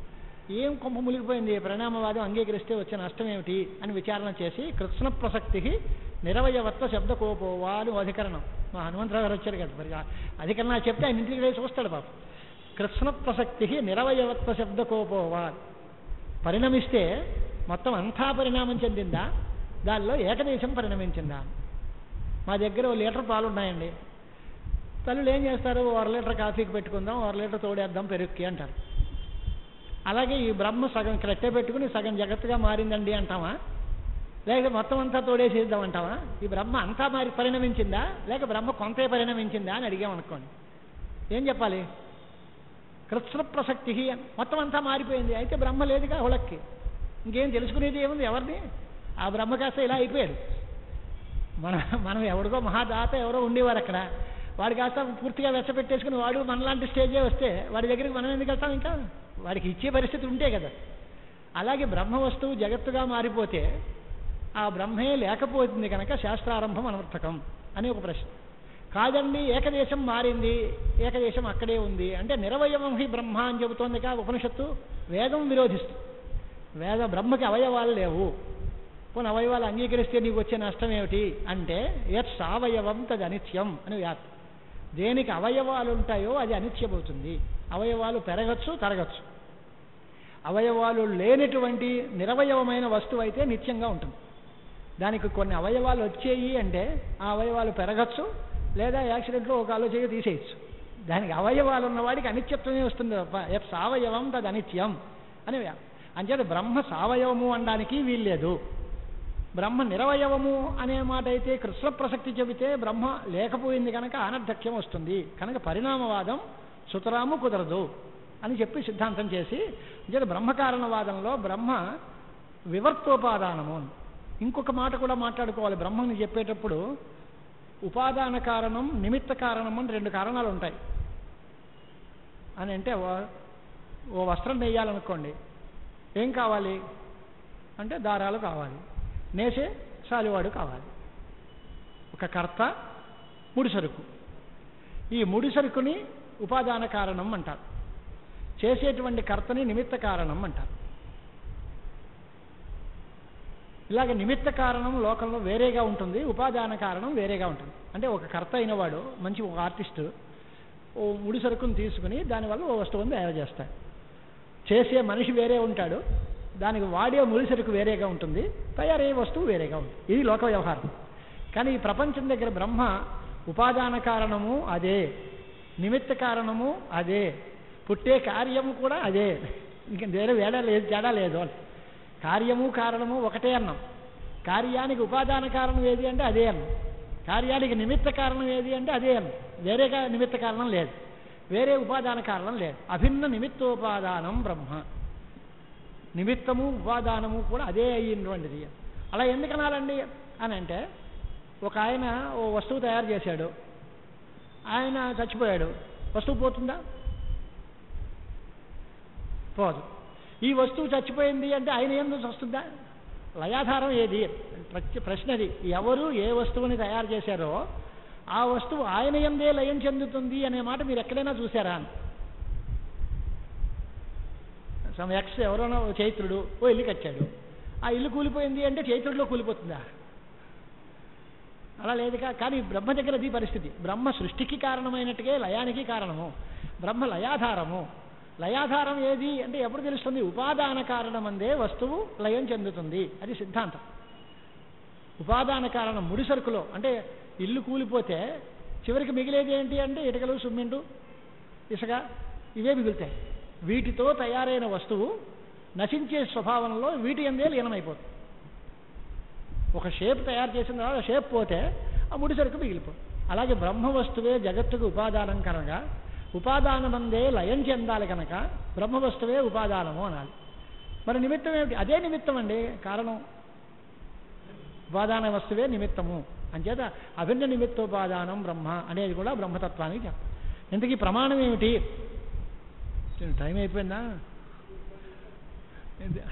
ఏం కొంప మునిగిపోయింది పరిణామవాదం అంగీకరిస్తే వచ్చే నష్టం ఏమిటి అని విచారణ చేసి కృష్ణ ప్రసక్తి నిరవయవత్వ శబ్దకోపోవా అని ఓ అధికరణం మా హనుమంతరావు గారు వచ్చారు కదా మరి ఆ అధికరణ చెప్తే ఆయన ఇంటికి వెళ్ళి చూస్తాడు పాపం కృష్ణ ప్రసక్తి నిరవయవత్వ శబ్దకోపోవా పరిణమిస్తే మొత్తం అంతా పరిణామం చెందిందా దానిలో ఏకదేశం పరిణమించిందా మా దగ్గర ఓ లీటర్ పాలు ఉన్నాయండి తల్లులు ఏం చేస్తారు ఓ అర లీటర్ కాఫీకి పెట్టుకుందాం ఓ అర లీటర్ తోడేద్దాం పెరుగుకి అంటారు అలాగే ఈ బ్రహ్మ సగం ఇక్కడ ఎట్టే పెట్టుకుని సగం జగత్తుగా మారిందండి అంటావా లేక మొత్తం అంతా తోడేసేద్దాం అంటావా ఈ బ్రహ్మ అంతా మారి పరిణమించిందా లేక బ్రహ్మ కొంతే పరిణమించిందా అని అడిగామనుకోండి ఏం చెప్పాలి కృష్ణ ప్రసక్తి అని మొత్తం అంతా మారిపోయింది అయితే బ్రహ్మ లేదుగా హుళక్కి ఇంకేం తెలుసుకునేది ఏముంది ఎవరిని ఆ బ్రహ్మ కాస్త ఇలా అయిపోయాడు మన మనం ఎవరికో మహాదాత ఎవరో ఉండేవారు అక్కడ వాడి కాస్త పూర్తిగా వెచ్చపెట్టేసుకుని వాడు మనలాంటి స్టేజే వస్తే వాడి దగ్గరికి మనం ఎందుకు వెళ్తాం ఇంకా వాడికి ఇచ్చే పరిస్థితి ఉంటే కదా అలాగే బ్రహ్మ వస్తువు జగత్తుగా మారిపోతే ఆ బ్రహ్మే లేకపోతుంది కనుక శాస్త్రారంభం అనర్థకం అని ఒక ప్రశ్న కాదండి ఏకదేశం మారింది ఏకదేశం అక్కడే ఉంది అంటే నిరవయవం హి బ్రహ్మ అని చెబుతోందిగా ఉపనిషత్తు వేదం విరోధిస్తుంది వేద బ్రహ్మకి అవయవాలు లేవు పోనీ అవయవాలు అంగీకరిస్తే నీకు వచ్చే నష్టం ఏమిటి అంటే యత్ సావయవం తది అనిత్యం అని వ్యాప్తి దేనికి అవయవాలు ఉంటాయో అది అనిత్యమవుతుంది అవయవాలు పెరగచ్చు తరగచ్చు అవయవాలు లేనటువంటి నిరవయవమైన వస్తువు అయితే నిత్యంగా ఉంటుంది దానికి కొన్ని అవయవాలు వచ్చేయి అంటే ఆ అవయవాలు పెరగచ్చు లేదా యాక్సిడెంట్లో ఒక కాలో చేయి తీసేయచ్చు దానికి అవయవాలు ఉన్నవాడికి అనిత్యత్వమే వస్తుంది తప్ప యత్ సావయవం తది అనిత్యం అని వ్యా- అంచేత బ్రహ్మ సావయవము అనడానికి వీల్లేదు బ్రహ్మ నిరవయవము అనే మాట అయితే కృష్ణ ప్రసక్తి చెబితే బ్రహ్మ లేకపోయింది కనుక అనర్థక్యం వస్తుంది కనుక పరిణామవాదం సుతరాము కుదరదు అని చెప్పి సిద్ధాంతం చేసి అంటే బ్రహ్మకారణవాదంలో బ్రహ్మ వివర్తోపాదానము అని. ఇంకొక మాట కూడా మాట్లాడుకోవాలి బ్రహ్మని చెప్పేటప్పుడు ఉపాదాన కారణం నిమిత్త కారణం అని రెండు కారణాలు ఉంటాయి అని అంటే ఓ- ఓ వస్త్రం నెయ్యాలనుకోండి ఏం కావాలి అంటే దారాలు కావాలి నేసే సాలివాడు కావాలి ఒక కర్త ముడి సరుకు ఈ ముడి సరుకుని ఉపాదాన కారణం అంటారు చేసేటువంటి కర్తని నిమిత్త కారణం అంటారు ఇలాగ నిమిత్త కారణం లోకంలో వేరేగా ఉంటుంది ఉపాదాన కారణం వేరేగా ఉంటుంది అంటే ఒక కర్త అయినవాడు మంచి ఒక ఆర్టిస్టు ఓ ముడి సరుకుని తీసుకుని దానివల్ల ఓ వస్తువుని తయారు చేస్తాడు చేసే మనిషి వేరే ఉంటాడు దానికి వాడే ముడి సరుకు వేరేగా ఉంటుంది తయారయ్యే వస్తువు వేరేగా ఉంటుంది ఇది లోక వ్యవహారం కానీ ఈ ప్రపంచం దగ్గర బ్రహ్మ ఉపాదాన కారణము అదే నిమిత్త కారణము అదే పుట్టే కార్యము కూడా అదే ఇంక వేరే వేడ లేదు తేడా లేదు అని కార్యము కారణము ఒకటే అన్నాం కార్యానికి ఉపాదాన కారణం ఏది అంటే అదే అన్నాం కార్యానికి నిమిత్త కారణం ఏది అంటే అదే అన్నాం వేరేగా నిమిత్త కారణం లేదు వేరే ఉపాదాన కారణం లేదు అభిన్న నిమిత్తోపాదానం బ్రహ్మ నిమిత్తము ఉపాదానము కూడా అదే అయ్యినటువంటిది అలా ఎందుకు అనాలండి అని అంటే ఒక ఆయన ఓ వస్తువు తయారు చేశాడు ఆయన చచ్చిపోయాడు వస్తువు పోతుందా పోదు ఈ వస్తువు చచ్చిపోయింది అంటే ఆయన ఏం వస్తుందా లయాధారం ఏది ప్రత్య ప్రశ్నది ఎవరు ఏ వస్తువుని తయారు చేశారో ఆ వస్తువు ఆయన ఎందే లయం చెందుతుంది అనే మాట మీరు ఎక్కడైనా చూసారా అని సమ్ ఎక్స్ ఎవరోనో ఓ చైత్రుడు ఓ ఇల్లు కట్టాడు ఆ ఇల్లు కూలిపోయింది అంటే చైత్రుడిలో కూలిపోతుందా అలా లేదుగా కానీ బ్రహ్మ దగ్గర అది పరిస్థితి బ్రహ్మ సృష్టికి కారణమైనట్టుగా లయానికి కారణము బ్రహ్మ లయాధారము లయాధారం ఏది అంటే ఎప్పుడు తెలుస్తుంది ఉపాదాన కారణం అందే వస్తువు లయం చెందుతుంది అది సిద్ధాంతం ఉపాదాన కారణం ముడి సరుకులో అంటే ఇల్లు కూలిపోతే చివరికి మిగిలేది ఏంటి అంటే ఇటుకలు సిమెంటు ఇసుక ఇవే మిగులుతాయి వీటితో తయారైన వస్తువు నశించే స్వభావంలో వీటి అందే లీనమైపోతుంది ఒక షేప్ తయారు చేసిన తర్వాత షేప్ పోతే ఆ ముడి సరుకు మిగిలిపోతుంది అలాగే బ్రహ్మ వస్తువే జగత్తుకు ఉపాదానం కనుక ఉపాదానమందే లయం చెందాలి కనుక బ్రహ్మ వస్తువే ఉపాదానము అనాలి మరి నిమిత్తం ఏమిటి అదే నిమిత్తం అండి కారణం ఉపాదాన వస్తువే నిమిత్తము అంచేత అభిన్న నిమిత్తోపాదానం బ్రహ్మ అనేది కూడా బ్రహ్మతత్వానికి చెప్ప ఇంతకీ ప్రమాణం ఏమిటి టైం అయిపోయిందా ఇది-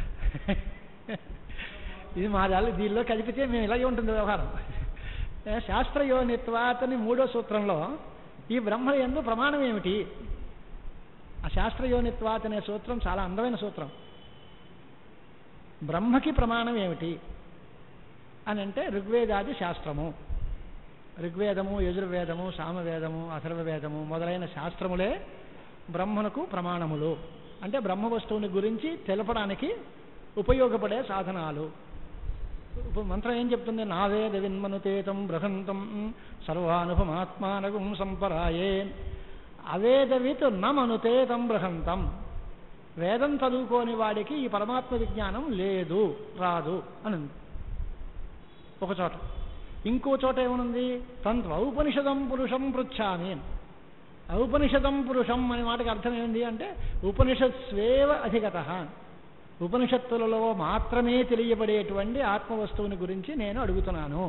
ఇది మా దాళ్ళు దీనిలో కదిపితే మేము ఇలాగే ఉంటుంది వ్యవహారం ఏ, శాస్త్రయోనిత్వాత్ అని మూడో సూత్రంలో ఈ బ్రహ్మ ఎందు ప్రమాణం ఏమిటి ఆ శాస్త్రయోనిత్వాత్ అనే సూత్రం చాలా అందమైన సూత్రం బ్రహ్మకి ప్రమాణం ఏమిటి అని అంటే ఋగ్వేదాది శాస్త్రము ఋగ్వేదము యజుర్వేదము సామవేదము అథర్వవేదము మొదలైన శాస్త్రములే బ్రహ్మనకు ప్రమాణములు అంటే బ్రహ్మ వస్తువుని గురించి తెలపడానికి ఉపయోగపడే సాధనాలు ఇప్పుడు మంత్రం ఏం చెప్తుంది నావేద విన్మనుతేతం బృహంతం సర్వానుభమాత్మానగం సంపరాయే అవేదవిత్ నమనుతేతం బృహంతం వేదం చదువుకోని వాడికి ఈ పరమాత్మ విజ్ఞానం లేదు రాదు అని ఉంది ఒక చోట ఇంకో చోట ఏమనుంది తంత్ర ఔపనిషదం పురుషం పృచ్ఛామి ఔపనిషదం పురుషం అనే మాటకి అర్థం ఏంటి అంటే ఉపనిషత్స్వేవ అధిగత ఉపనిషత్తులలో మాత్రమే తెలియబడేటువంటి ఆత్మవస్తువుని గురించి నేను అడుగుతున్నాను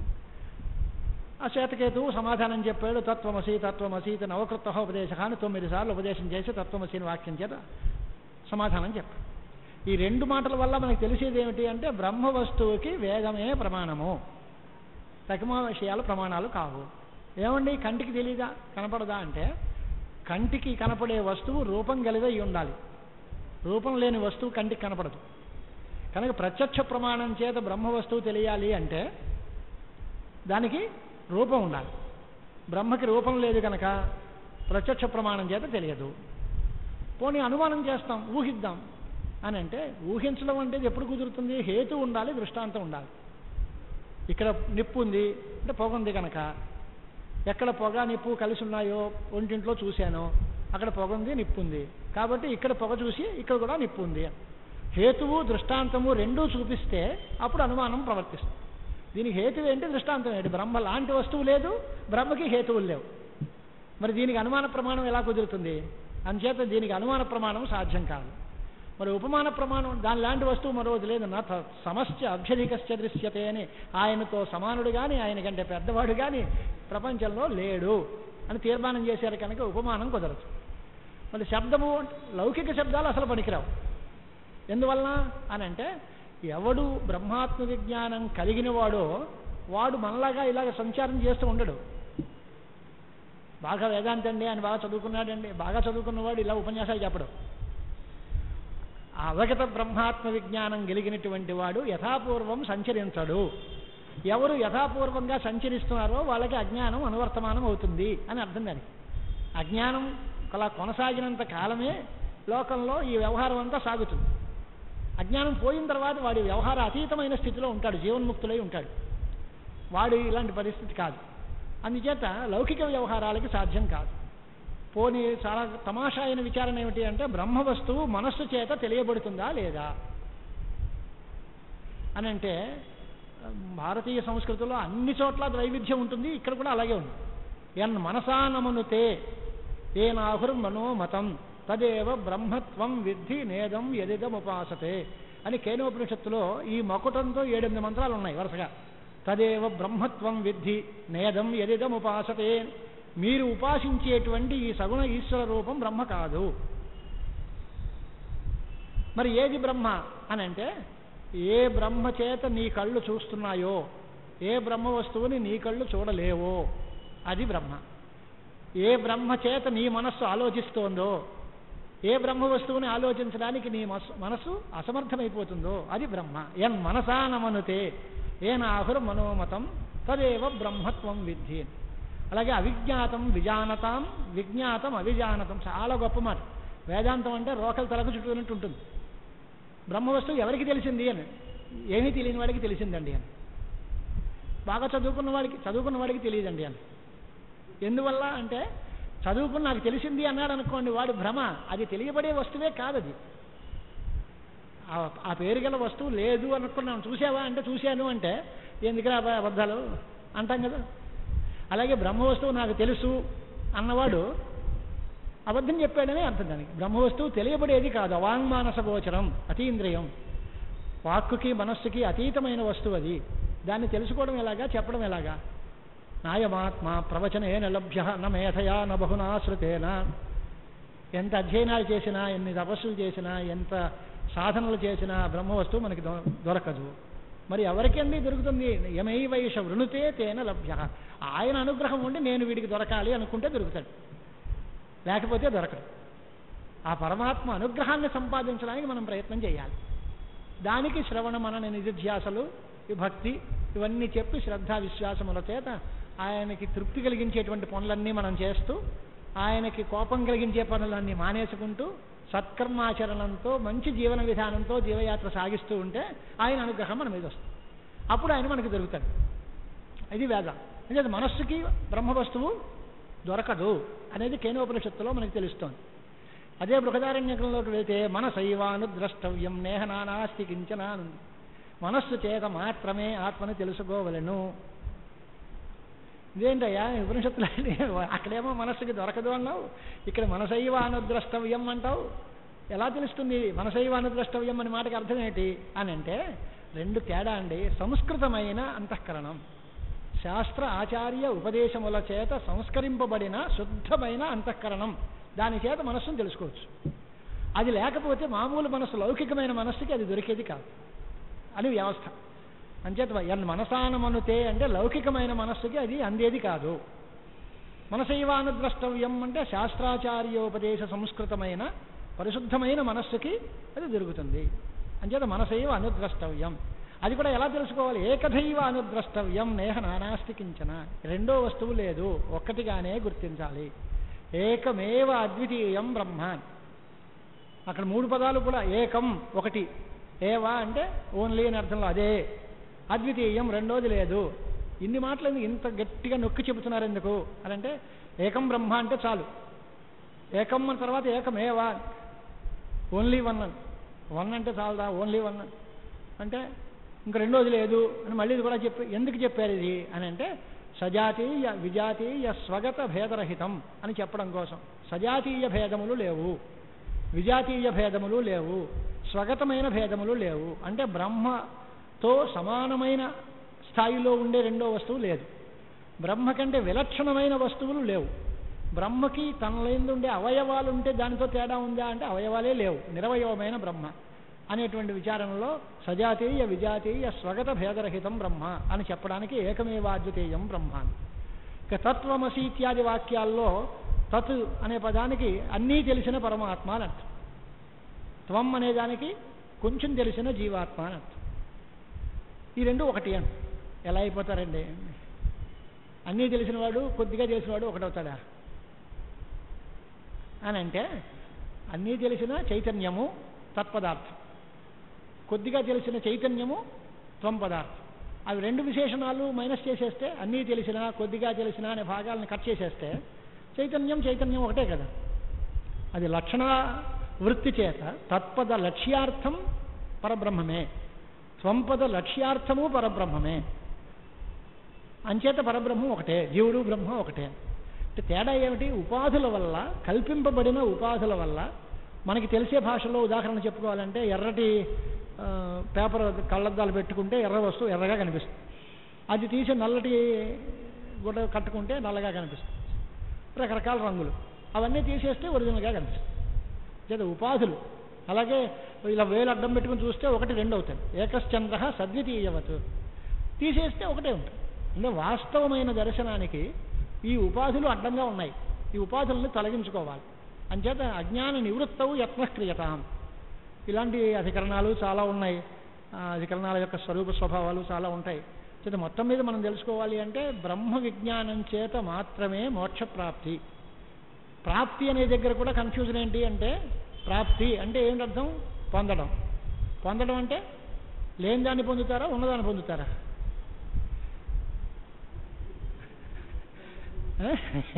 ఆ చేతకేతువు సమాధానం చెప్పాడు తత్వమసి తత్వమసి నవకృత ఉపదేశ అని తొమ్మిది సార్లు ఉపదేశం చేసి తత్వమసి అని వాక్యం చేత సమాధానం చెప్పాడు ఈ రెండు మాటల వల్ల మనకు తెలిసేది ఏమిటి అంటే బ్రహ్మ వస్తువుకి వేదమే ప్రమాణము తగిమ విషయాలు ప్రమాణాలు కావు ఏమండి కంటికి తెలీదా కనపడదా అంటే కంటికి కనపడే వస్తువు రూపం కలిగి ఉండాలి రూపం లేని వస్తువు కంటికి కనపడదు కనుక ప్రత్యక్ష ప్రమాణం చేత బ్రహ్మ వస్తువు తెలియాలి అంటే దానికి రూపం ఉండాలి బ్రహ్మకి రూపం లేదు కనుక ప్రత్యక్ష ప్రమాణం చేత తెలియదు పోనీ అనుమానం చేస్తాం ఊహిద్దాం అని అంటే ఊహించడం అంటే ఎప్పుడు కుదురుతుంది హేతు ఉండాలి దృష్టాంతం ఉండాలి ఇక్కడ నిప్పు ఉంది అంటే పొగ ఉంది కనుక ఎక్కడ పొగ నిప్పు కలిసి ఉన్నాయో ఒంటింట్లో చూశాను అక్కడ పొగ ఉంది నిప్పు ఉంది కాబట్టి ఇక్కడ పొగ చూసి ఇక్కడ కూడా నిప్పు ఉంది హేతువు దృష్టాంతము రెండూ చూపిస్తే అప్పుడు అనుమానం ప్రవర్తిస్తుంది దీనికి హేతువు ఏంటి దృష్టాంతం ఏంటి బ్రహ్మ లాంటి వస్తువు లేదు బ్రహ్మకి హేతువులు లేవు మరి దీనికి అనుమాన ప్రమాణం ఎలా కుదురుతుంది అంచేత దీనికి అనుమాన ప్రమాణం సాధ్యం కాదు మరి ఉపమాన ప్రమాణం దాని లాంటి వస్తువు మరోది లేదు నా త- సమస్య అభ్యధికశ్చ దృశ్యతే అని ఆయనతో సమానుడు కానీ ఆయన కంటే పెద్దవాడు కానీ ప్రపంచంలో లేడు అని తీర్మానం చేశారు కనుక ఉపమానం కుదరదు మరి శబ్దము లౌకిక శబ్దాలు అసలు పనికిరావు ఎందువలన అని అంటే ఎవడు బ్రహ్మాత్మ విజ్ఞానం కలిగిన వాడో వాడు మనలాగా ఇలాగ సంచారం చేస్తూ ఉండడు బాగా వేదాంతండి అని బాగా చదువుకున్నాడండి బాగా చదువుకున్నవాడు ఇలా ఉపన్యాసాలు చెప్పడు ఆ అవగత బ్రహ్మాత్మ విజ్ఞానం కలిగినటువంటి వాడు యథాపూర్వం సంచరించడు ఎవరు యథాపూర్వంగా సంచరిస్తున్నారో వాళ్ళకి అజ్ఞానం అనువర్తమానం అవుతుంది అని అర్థం దానికి అజ్ఞానం అలా కొనసాగినంత కాలమే లోకంలో ఈ వ్యవహారం అంతా సాగుతుంది అజ్ఞానం పోయిన తర్వాత వాడి వ్యవహార అతీతమైన స్థితిలో ఉంటాడు జీవన్ముక్తులై ఉంటాడు వాడు ఇలాంటి పరిస్థితి కాదు అందుచేత లౌకిక వ్యవహారాలకి సాధ్యం కాదు పోనీ చాలా తమాషా అయిన విచారణ ఏమిటి అంటే బ్రహ్మ వస్తువు మనస్సు చేత తెలియబడుతుందా లేదా అని అంటే భారతీయ సంస్కృతిలో అన్ని చోట్ల ద్వైవిధ్యం ఉంటుంది ఇక్కడ కూడా అలాగే ఉంది ఎన్ మనసానమనుతే ఏ నాహుర్ మనోమతం తదేవ బ్రహ్మత్వం విద్ధి నేదం ఎదిదముపాసతే అని కేనోపనిషత్తులో ఈ మకుటంతో ఏడెనిమిది మంత్రాలు ఉన్నాయి వరుసగా తదేవ బ్రహ్మత్వం విద్ధి నేదం ఎదిదముపాసతే మీరు ఉపాసించేటువంటి ఈ సగుణ ఈశ్వర రూపం బ్రహ్మ కాదు మరి ఏది బ్రహ్మ అని అంటే ఏ బ్రహ్మ చేత నీ కళ్ళు చూస్తున్నాయో ఏ బ్రహ్మ వస్తువుని నీ కళ్ళు చూడలేవో అది బ్రహ్మ ఏ బ్రహ్మ చేత నీ మనస్సు ఆలోచిస్తోందో ఏ బ్రహ్మ వస్తువుని ఆలోచించడానికి నీ మనస్సు మనస్సు అసమర్థమైపోతుందో అది బ్రహ్మ ఎన్ మనసానమనుతే ఏనాహుర్ మనోమతం తదేవ బ్రహ్మత్వం విద్ధి అలాగే అవిజ్ఞాతం విజానతాం విజ్ఞాతం అవిజానతం చాలా గొప్ప మాట వేదాంతం అంటే రోకలు తలకు చుట్టుకున్నట్టు ఉంటుంది బ్రహ్మ వస్తువు ఎవరికి తెలిసింది అని ఏమీ తెలియని వాడికి తెలిసిందండి అని బాగా చదువుకున్న వాడికి చదువుకున్న వాడికి తెలియదండి అని ఎందువల్ల అంటే చదువుకుని నాకు తెలిసింది అన్నాడు అనుకోండి వాడి భ్రమ అది తెలియబడే వస్తువే కాదు అది ఆ- ఆ పేరు గల వస్తువు లేదు అనుకున్నాం చూసావా అంటే చూశాను అంటే ఎందుకురా అబ్బా అబద్ధాలు అంటాం కదా అలాగే బ్రహ్మ వస్తువు నాకు తెలుసు అన్నవాడు అబద్ధం చెప్పాడనే అర్థం దానికి బ్రహ్మ వస్తువు తెలియబడేది కాదు అవాంగ్మానస గోచరం అతీంద్రియం వాక్కుకి మనస్సుకి అతీతమైన వస్తువు అది దాన్ని తెలుసుకోవడం ఎలాగా చెప్పడం ఎలాగా నాయమాత్మ ప్రవచనేన లభ్య న మేధయా న బహునా శృతేన ఎంత అధ్యయనాలు చేసినా ఎన్ని తపస్సులు చేసినా ఎంత సాధనలు చేసినా బ్రహ్మ వస్తువు మనకి దొ- దొరకదు మరి ఎవరికండి దొరుకుతుంది యమై వైష వృణుతే తేన లభ్య ఆయన అనుగ్రహం ఉండి నేను వీడికి దొరకాలి అనుకుంటే దొరుకుతాడు లేకపోతే దొరకడు ఆ పరమాత్మ అనుగ్రహాన్ని సంపాదించడానికి మనం ప్రయత్నం చేయాలి దానికి శ్రవణ మనన నిధిధ్యాసలు ఈ భక్తి ఇవన్నీ చెప్పి శ్రద్ధ విశ్వాసముల చేత ఆయనకి తృప్తి కలిగించేటువంటి పనులన్నీ మనం చేస్తూ ఆయనకి కోపం కలిగించే పనులన్నీ మానేసుకుంటూ సత్కర్మాచరణంతో మంచి జీవన విధానంతో జీవయాత్ర సాగిస్తూ ఉంటే ఆయన అనుగ్రహం మన మీద వస్తుంది అప్పుడు ఆయన మనకి దొరుకుతాడు ఇది వేదం అంటే మనస్సుకి బ్రహ్మ వస్తువు దొరకదు అనేది కేనోపనిషత్తులో మనకి తెలుస్తోంది అదే బృహదారణ్యకంలోకి వెళ్తే మనసైవాను ద్రష్టవ్యం నేహనానాస్తి కించన అని ఉంది మనస్సు చేత మాత్రమే ఆత్మను తెలుసుకోవలను ఇదేంటయ్యా ఉపనిషత్తులు అక్కడేమో మనస్సుకి దొరకదు అన్నావు ఇక్కడ మనసైవ అనుద్రష్టవ్యం అంటావు ఎలా తెలుస్తుంది మనసైవ అనుద్రష్టవ్యం అనే మాటకి అర్థం ఏంటి అని అంటే రెండు తేడా అండి సంస్కృతమైన అంతఃకరణం శాస్త్ర ఆచార్య ఉపదేశముల చేత సంస్కరింపబడిన శుద్ధమైన అంతఃకరణం దాని చేత మనస్సును తెలుసుకోవచ్చు అది లేకపోతే మామూలు మనస్సు లౌకికమైన మనస్సుకి అది దొరికేది కాదు అని వ్యవస్థ అంచేత ఎన్ మనసానమనుతే అంటే లౌకికమైన మనస్సుకి అది అందేది కాదు మనసైవానుద్రష్టవ్యం అంటే శాస్త్రాచార్యోపదేశ సంస్కృతమైన పరిశుద్ధమైన మనస్సుకి అది దొరుకుతుంది అంచేత మనసైవ అనుద్రష్టవ్యం అది కూడా ఎలా తెలుసుకోవాలి ఏకదైవ అనుద్రష్టవ్యం నేహ నానాస్తి కించన రెండో వస్తువు లేదు ఒక్కటిగానే గుర్తించాలి ఏకమేవ అద్వితీయం బ్రహ్మ అక్కడ మూడు పదాలు కూడా ఏకం ఒకటి ఏవా అంటే ఓన్లీ అని అర్థంలో అదే అద్వితీయం రెండోది లేదు ఇన్ని మాటలు ఎందుకు ఇంత గట్టిగా నొక్కి చెబుతున్నారు ఎందుకు అని అంటే ఏకం బ్రహ్మ అంటే చాలు ఏకం అన్న తర్వాత ఏకమేవా ఓన్లీ వన్ అని వన్ అంటే చాలదా ఓన్లీ వన్ అంటే ఇంక రెండోది లేదు అని మళ్ళీ ఇది కూడా చెప్పి ఎందుకు చెప్పారు ఇది అని అంటే సజాతీయ విజాతీయ స్వగత భేదరహితం అని చెప్పడం కోసం సజాతీయ భేదములు లేవు విజాతీయ భేదములు లేవు స్వగతమైన భేదములు లేవు అంటే బ్రహ్మతో సమానమైన స్థాయిలో ఉండే రెండో వస్తువు లేదు బ్రహ్మ కంటే విలక్షణమైన వస్తువులు లేవు బ్రహ్మకి తనలేందుండే అవయవాలు ఉంటే దానితో తేడా ఉందా అంటే అవయవాలే లేవు నిరవయవమైన బ్రహ్మ అనేటువంటి విచారణలో సజాతీయ విజాతీయ స్వగత భేదరహితం బ్రహ్మ అని చెప్పడానికి ఏకమేవాద్వితీయం బ్రహ్మ అని ఇక తత్వమసి ఇత్యాది వాక్యాల్లో తత్ అనే పదానికి అన్నీ తెలిసిన పరమాత్మ అని అర్థం త్వం అనే దానికి కొంచెం తెలిసిన జీవాత్మ అని అర్థం ఈ రెండు ఒకటి అండి ఎలా అయిపోతారండి అన్నీ తెలిసినవాడు కొద్దిగా తెలిసినవాడు ఒకటవుతాడా అని అంటే అన్నీ తెలిసిన చైతన్యము తత్పదార్థం కొద్దిగా తెలిసిన చైతన్యము త్వం పదార్థం అవి రెండు విశేషణాలు మైనస్ చేసేస్తే అన్నీ తెలిసిన కొద్దిగా తెలిసిన అనే భాగాలను కట్ చేసేస్తే చైతన్యం చైతన్యం ఒకటే కదా అది లక్షణ వృత్తి చేత తత్పద లక్ష్యార్థం పరబ్రహ్మమే స్వంపద లక్ష్యార్థము పరబ్రహ్మమే అంచేత పరబ్రహ్మం ఒకటే జీవుడు బ్రహ్మ ఒకటే అంటే తేడా ఏమిటి ఉపాధుల వల్ల కల్పింపబడిన ఉపాధుల వల్ల మనకి తెలిసే భాషలో ఉదాహరణ చెప్పుకోవాలంటే ఎర్రటి ఆ, పేపర్ కళ్ళద్దాలు పెట్టుకుంటే ఎర్ర వస్తువు ఎర్రగా కనిపిస్తుంది అది తీసి నల్లటి గుడ్డ కట్టుకుంటే నల్లగా కనిపిస్తుంది రకరకాల రంగులు అవన్నీ తీసేస్తే ఒరిజినల్గా కనిపిస్తుంది చేత ఉపాధులు అలాగే ఇలా వేలు అడ్డం పెట్టుకుని చూస్తే ఒకటి రెండు అవుతాయి ఏకశ్చంద్ర సద్వితీయవత్ తీసేస్తే ఒకటే ఉంటుంది అంటే వాస్తవమైన దర్శనానికి ఈ ఉపాధులు అడ్డంగా ఉన్నాయి ఈ ఉపాధులను తొలగించుకోవాలి అంచేత అజ్ఞాన నివృత్తవు యత్నక్రియతాం ఇలాంటి అధికరణాలు చాలా ఉన్నాయి ఆ అధికరణాల యొక్క స్వరూప స్వభావాలు చాలా ఉంటాయి చేత మొత్తం మీద మనం తెలుసుకోవాలి అంటే బ్రహ్మ విజ్ఞానం చేత మాత్రమే మోక్ష ప్రాప్తి ప్రాప్తి అనే దగ్గర కూడా కన్ఫ్యూజన్ ఏంటి అంటే ప్రాప్తి అంటే ఏంటి అర్థం పొందడం పొందడం అంటే లేని దాన్ని పొందుతారా ఉన్నదాన్ని పొందుతారా ఆ?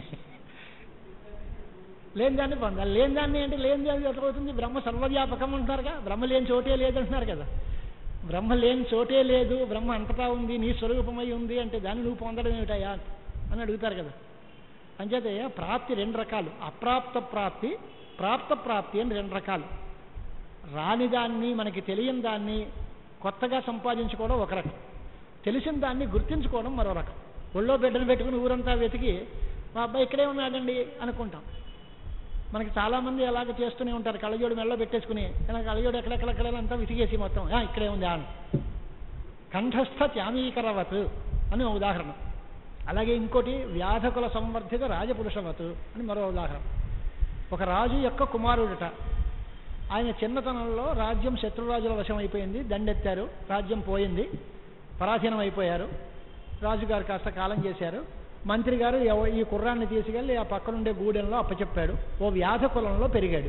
లేని దాన్ని పొందాలి లేని దాన్ని అంటే లేని దాన్ని ఎట్లా అవుతుంది బ్రహ్మ సర్వవ్యాపకం అంటున్నారుగా బ్రహ్మ లేని చోటే లేదంటున్నారు కదా బ్రహ్మ లేని చోటే లేదు బ్రహ్మ అంతటా ఉంది నీ స్వరూపమై ఉంది అంటే దాన్ని నువ్వు పొందడం ఏమిటయా అని అడుగుతారు కదా అంచేతే ప్రాప్తి రెండు రకాలు అప్రాప్త ప్రాప్తి ప్రాప్త ప్రాప్తి అని రెండు రకాలు రాని దాన్ని మనకి తెలియని దాన్ని కొత్తగా సంపాదించుకోవడం ఒక రకం తెలిసిన దాన్ని గుర్తించుకోవడం మరో రకం ఒళ్ళో బిడ్డను పెట్టుకుని ఊరంతా వెతికి మా అబ్బాయి ఇక్కడే ఉన్నాడండి అనుకుంటాం మనకి చాలామంది అలాగ చేస్తూనే ఉంటారు కళ్ళజోడు మెళ్ళో పెట్టేసుకుని ఇలా కళ్ళజోడు ఎక్కడెక్కడెక్కడ అంతా విసిగేసి మొత్తం "ఆ, ఇక్కడే ఉంది అని కంఠస్థ త్యామీకరవత్ అని ఒక ఉదాహరణ అలాగే ఇంకోటి వ్యాధకుల సంవర్ధిత రాజపురుషవత్ అని మరో ఉదాహరణ ఒక రాజు యొక్క కుమారుడట ఆయన చిన్నతనంలో రాజ్యం శత్రురాజుల వశం అయిపోయింది దండెత్తారు రాజ్యం పోయింది పరాధీనం అయిపోయారు రాజుగారు కాస్త కాలం చేశారు మంత్రి గారు ఎవ- ఈ కుర్రాన్ని తీసుకెళ్ళి ఆ పక్కనుండే గూడెంలో అప్పచెప్పాడు ఓ వ్యాధ కులంలో పెరిగాడు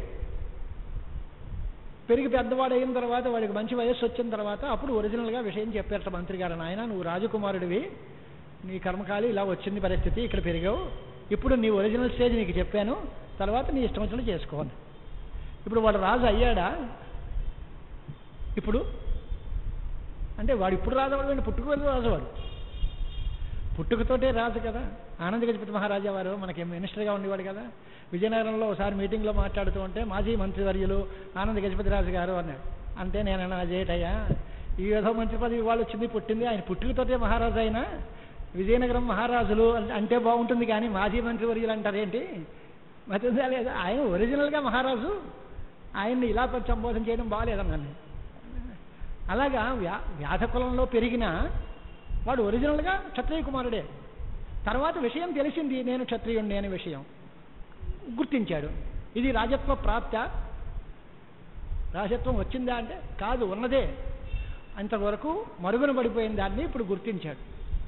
పెరిగి పెద్దవాడు అయిన తర్వాత వాడికి మంచి వయస్సు వచ్చిన తర్వాత అప్పుడు ఒరిజినల్గా విషయం చెప్పారట మంత్రి గారు నాయన నువ్వు రాజకుమారుడివి నీ కర్మకాలి ఇలా వచ్చింది పరిస్థితి ఇక్కడ పెరిగావు ఇప్పుడు నీ ఒరిజినల్ స్టేజ్ నీకు చెప్పాను తర్వాత నీ ఇష్టం వచ్చినట్టు చేసుకోవాలి ఇప్పుడు వాడు రాజు అయ్యాడా ఇప్పుడు అంటే వాడు ఇప్పుడు రాజవాడు పుట్టుకు వెళ్ళి రాజువాడు పుట్టుకతోటే రాజు కదా ఆనంద గజపతి మహారాజా వారు మనకి మినిస్టర్గా ఉండేవాడు కదా విజయనగరంలో ఒకసారి మీటింగ్లో మాట్లాడుతూ ఉంటే మాజీ మంత్రివర్యులు ఆనంద గజపతి రాజు గారు అన్నాడు అంటే నేను అన్నా అజేటయ్యా ఈ ఏదో మంత్రి పదవి వాళ్ళు వచ్చింది పుట్టింది ఆయన పుట్టుకతోటే మహారాజు అయినా విజయనగరం మహారాజులు అంటే- అంటే బాగుంటుంది కానీ మాజీ మంత్రివర్యులు అంటారేంటి మరి ఉందా లేదా ఆయన ఒరిజినల్గా మహారాజు ఆయన్ని ఇలా సంబోధన చేయడం బాగాలేదన్నాను అలాగా వ్యా వ్యాధ కులంలో పెరిగిన వాడు ఒరిజినల్గా క్షత్రియ కుమారుడే తర్వాత విషయం తెలిసింది నేను క్షత్రియుణ్ణి అనే విషయం గుర్తించాడు ఇది రాజత్వ ప్రాప్త రాజత్వం వచ్చిందా అంటే కాదు ఉన్నదే అంతవరకు మరుగున పడిపోయిన దాన్ని ఇప్పుడు గుర్తించాడు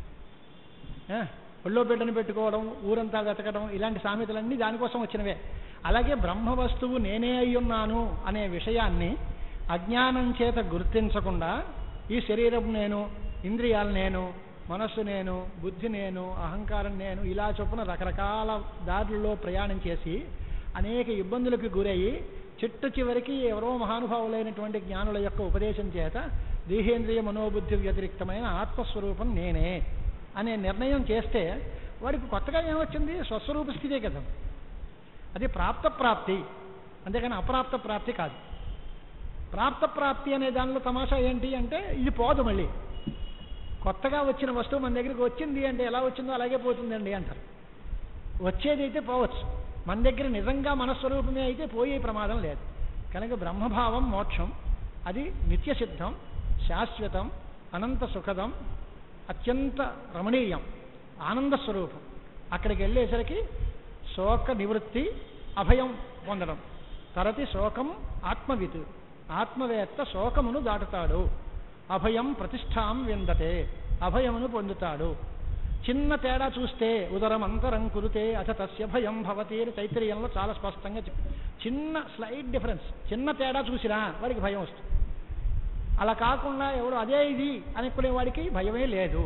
ఆ, ఒళ్ళో బిడ్డను పెట్టుకోవడం ఊరంతా వెతకడం ఇలాంటి సామెతలన్నీ దానికోసం వచ్చినవే అలాగే బ్రహ్మ వస్తువు నేనే అయ్యున్నాను అనే విషయాన్ని అజ్ఞానం చేత గుర్తించకుండా ఈ శరీరం నేను ఇంద్రియాలు నేను మనస్సు నేను బుద్ధి నేను అహంకారం నేను ఇలా చొప్పున రకరకాల దారుల్లో ప్రయాణం చేసి అనేక ఇబ్బందులకు గురయ్యి చిట్ట చివరికి ఎవరో మహానుభావులైనటువంటి జ్ఞానుల యొక్క ఉపదేశం చేత దేహేంద్రియ మనోబుద్ధి వ్యతిరిక్తమైన ఆత్మస్వరూపం నేనే అనే నిర్ణయం చేస్తే వాడికి కొత్తగా ఏమొచ్చింది స్వస్వరూప స్థితే కదా అది ప్రాప్త ప్రాప్తి అంతేకాని అప్రాప్త ప్రాప్తి కాదు ప్రాప్త ప్రాప్తి అనే దానిలో తమాషా ఏంటి అంటే ఇది పోదు మళ్ళీ కొత్తగా వచ్చిన వస్తువు మన దగ్గరికి వచ్చింది అంటే ఎలా వచ్చిందో అలాగే పోతుందండి అంటారు వచ్చేది అయితే పోవచ్చు మన దగ్గర నిజంగా మన స్వరూపమే అయితే పోయే ప్రమాదం లేదు కనుక బ్రహ్మభావం మోక్షం అది నిత్య సిద్ధం శాశ్వతం అనంత సుఖదం అత్యంత రమణీయం ఆనంద స్వరూపం అక్కడికి వెళ్ళేసరికి శోక నివృత్తి అభయం పొందడం తరతి శోకం ఆత్మవిత్ ఆత్మవేత్త శోకమును దాటుతాడు అభయం ప్రతిష్టాం విందతే అభయమును పొందుతాడు చిన్న తేడా చూస్తే ఉదరం అంతరం కురితే అథ తస్య భయం భవతి అని తైత్రీయంలో చాలా స్పష్టంగా చెప్పి చిన్న స్లైట్ డిఫరెన్స్ చిన్న తేడా చూసినా వాడికి భయం వస్తుంది అలా కాకుండా ఎవడు అదే ఇది అనుకునే వాడికి భయమే లేదు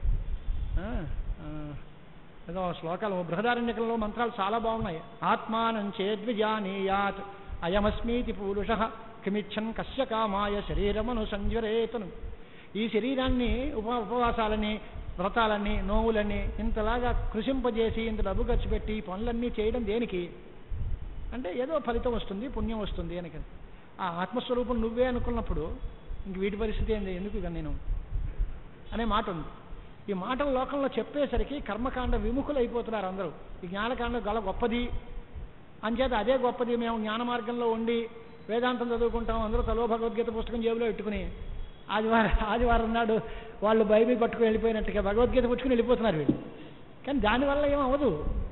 ఆ, ఆ, ఏదో శ్లోకాలు బృహదారణ్యకంలో మంత్రాలు చాలా బాగున్నాయి ఆత్మానం చేద్విజానీయాత్ అయమస్మీతి పురుష కిమిచ్చన్ కస్య కామాయ శరీరమను సంజ్వరేతను ఈ శరీరాన్ని ఉప ఉపవాసాలని వ్రతాలని నోవులని ఇంతలాగా కృషింపజేసి ఇంత డబ్బు ఖర్చు పెట్టి ఈ పనులన్నీ చేయడం దేనికి అంటే ఏదో ఫలితం వస్తుంది పుణ్యం వస్తుంది అని కదా. ఆ ఆత్మస్వరూపం నువ్వే అనుకున్నప్పుడు ఇంక వీటి పరిస్థితి ఏంది ఎందుకు ఇక నేను అనే మాట ఉంది ఈ మాటలు లోకంలో చెప్పేసరికి కర్మకాండ విముఖులు అయిపోతున్నారు అందరూ ఈ జ్ఞానకాండ గల గొప్పది అంచేత అదే గొప్పది మేము జ్ఞాన మార్గంలో ఉండి వేదాంతం చదువుకుంటాం అందరూ తలో భగవద్గీత పుస్తకం జేబులో పెట్టుకుని ఆదివారం ఆదివారం నాడు వాళ్ళు బైబిల్ పట్టుకుని వెళ్ళిపోయినట్టుగా భగవద్గీత పుచ్చుకుని వెళ్ళిపోతున్నారు వీళ్ళు కానీ దానివల్ల ఏం అవ్వదు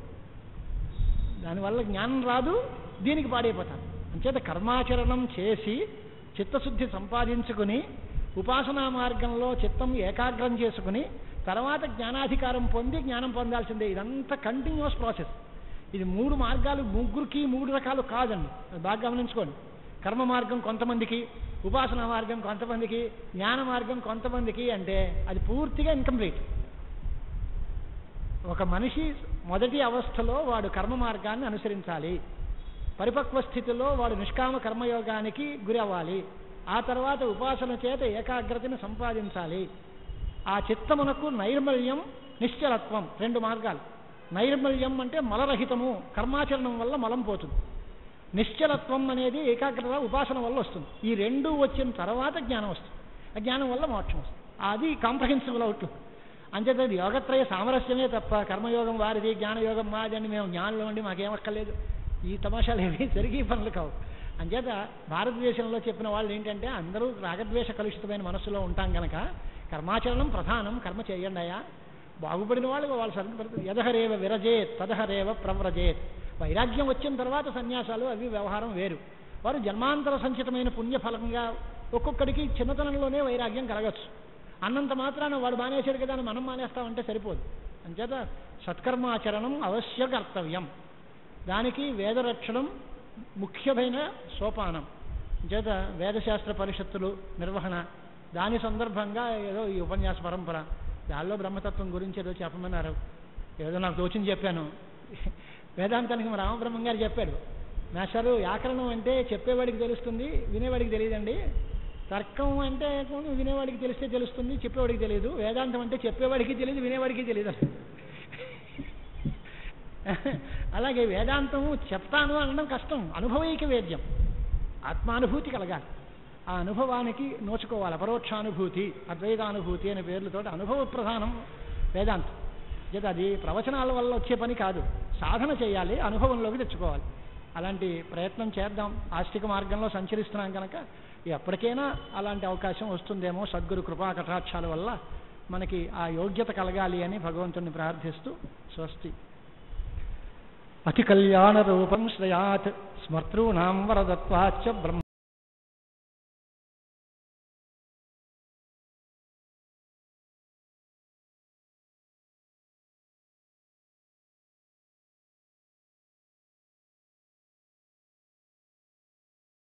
దానివల్ల జ్ఞానం రాదు దీనికి పాడైపోతారు అంచేత కర్మాచరణం చేసి చిత్తశుద్ధి సంపాదించుకుని ఉపాసనా మార్గంలో చిత్తం ఏకాగ్రం చేసుకుని తర్వాత జ్ఞానాధికారం పొంది జ్ఞానం పొందాల్సిందే ఇదంతా కంటిన్యూస్ ప్రాసెస్ ఇది మూడు మార్గాలు ముగ్గురికి మూడు రకాలు కాదండి అది బాగా గమనించుకోండి కర్మ మార్గం కొంతమందికి ఉపాసనా మార్గం కొంతమందికి జ్ఞాన మార్గం కొంతమందికి అంటే అది పూర్తిగా ఇన్కంప్లీట్ ఒక మనిషి మొదటి అవస్థలో వాడు కర్మ మార్గాన్ని అనుసరించాలి పరిపక్వ స్థితిలో వాడు నిష్కామ కర్మయోగానికి గురి అవ్వాలి ఆ తర్వాత ఉపాసన చేత ఏకాగ్రతను సంపాదించాలి ఆ చిత్తమునకు నైర్మల్యం నిశ్చలత్వం రెండు మార్గాలు నైర్మల్యం అంటే మలరహితము కర్మాచరణం వల్ల మలం పోతుంది నిశ్చలత్వం అనేది ఏకాగ్రత ఉపాసన వల్ల వస్తుంది ఈ రెండు వచ్చిన తర్వాత జ్ఞానం వస్తుంది ఆ జ్ఞానం వల్ల మోక్షం వస్తుంది అది కాంప్రహెన్సిబుల్ అవుతుంది అంచేత ఇది యోగత్రయ సామరస్యమే తప్ప కర్మయోగం వారిది జ్ఞానయోగం మాది అని మేము జ్ఞానంలో ఉండి మాకేమక్కర్లేదు ఈ తమాషాలు ఏవి జరిగే పనులు కావు అంచేత భారతదేశంలో చెప్పిన వాళ్ళు ఏంటంటే అందరూ రాగద్వేష కలుషితమైన మనస్సులో ఉంటాం గనక కర్మాచరణం ప్రధానం కర్మ చేయండి అయ్యా బాగుపడిన వాళ్ళు వాళ్ళు సరిపడుతుంది యదహరేవ విరజేత్ తదహరేవ ప్రవ్రజేత్ వైరాగ్యం వచ్చిన తర్వాత సన్యాసాలు అవి వ్యవహారం వేరు వారు జన్మాంతర సంచితమైన పుణ్యఫలంగా ఒక్కొక్కడికి చిన్నతనంలోనే వైరాగ్యం కలగచ్చు అన్నంత మాత్రాన వాడు మానేశాడు కదా అని మనం మానేస్తామంటే సరిపోదు అంచేత సత్కర్మాచరణం అవశ్య కర్తవ్యం దానికి వేదరక్షణం ముఖ్యమైన సోపానం చేత వేదశాస్త్ర పరిషత్తులు నిర్వహణ దాని సందర్భంగా ఏదో ఈ ఉపన్యాస పరంపర దానిలో బ్రహ్మతత్వం గురించి ఏదో చెప్పమన్నారు ఏదో నాకు తోచింది చెప్పాను వేదాంతానికి మా రామబ్రహ్మం గారు చెప్పాడు మాస్టారు వ్యాకరణం అంటే చెప్పేవాడికి తెలుస్తుంది వినేవాడికి తెలియదండి తర్కం అంటే వినేవాడికి తెలిస్తే తెలుస్తుంది చెప్పేవాడికి తెలియదు వేదాంతం అంటే చెప్పేవాడికి తెలియదు వినేవాడికి తెలియదు అలాగే వేదాంతము చెప్తాను అనడం కష్టం అనుభవైక వేద్యం ఆత్మానుభూతి కలగాలి ఆ అనుభవానికి నోచుకోవాలి అపరోక్షానుభూతి అద్వైతానుభూతి అనే పేర్లతో అనుభవ ప్రధానం వేదాంతం చేత అది ప్రవచనాల వల్ల వచ్చే పని కాదు సాధన చేయాలి అనుభవంలోకి తెచ్చుకోవాలి అలాంటి ప్రయత్నం చేద్దాం ఆస్తిక మార్గంలో సంచరిస్తున్నాం కనుక ఎప్పటికైనా అలాంటి అవకాశం వస్తుందేమో సద్గురు కృపా కటాక్షాల వల్ల మనకి ఆ యోగ్యత కలగాలి అని భగవంతుని ప్రార్థిస్తూ స్వస్తి అతి కళ్యాణ రూపం శ్రయాత్ స్మర్తॄణాం వరదత్వాచ్చ బ్రహ్మ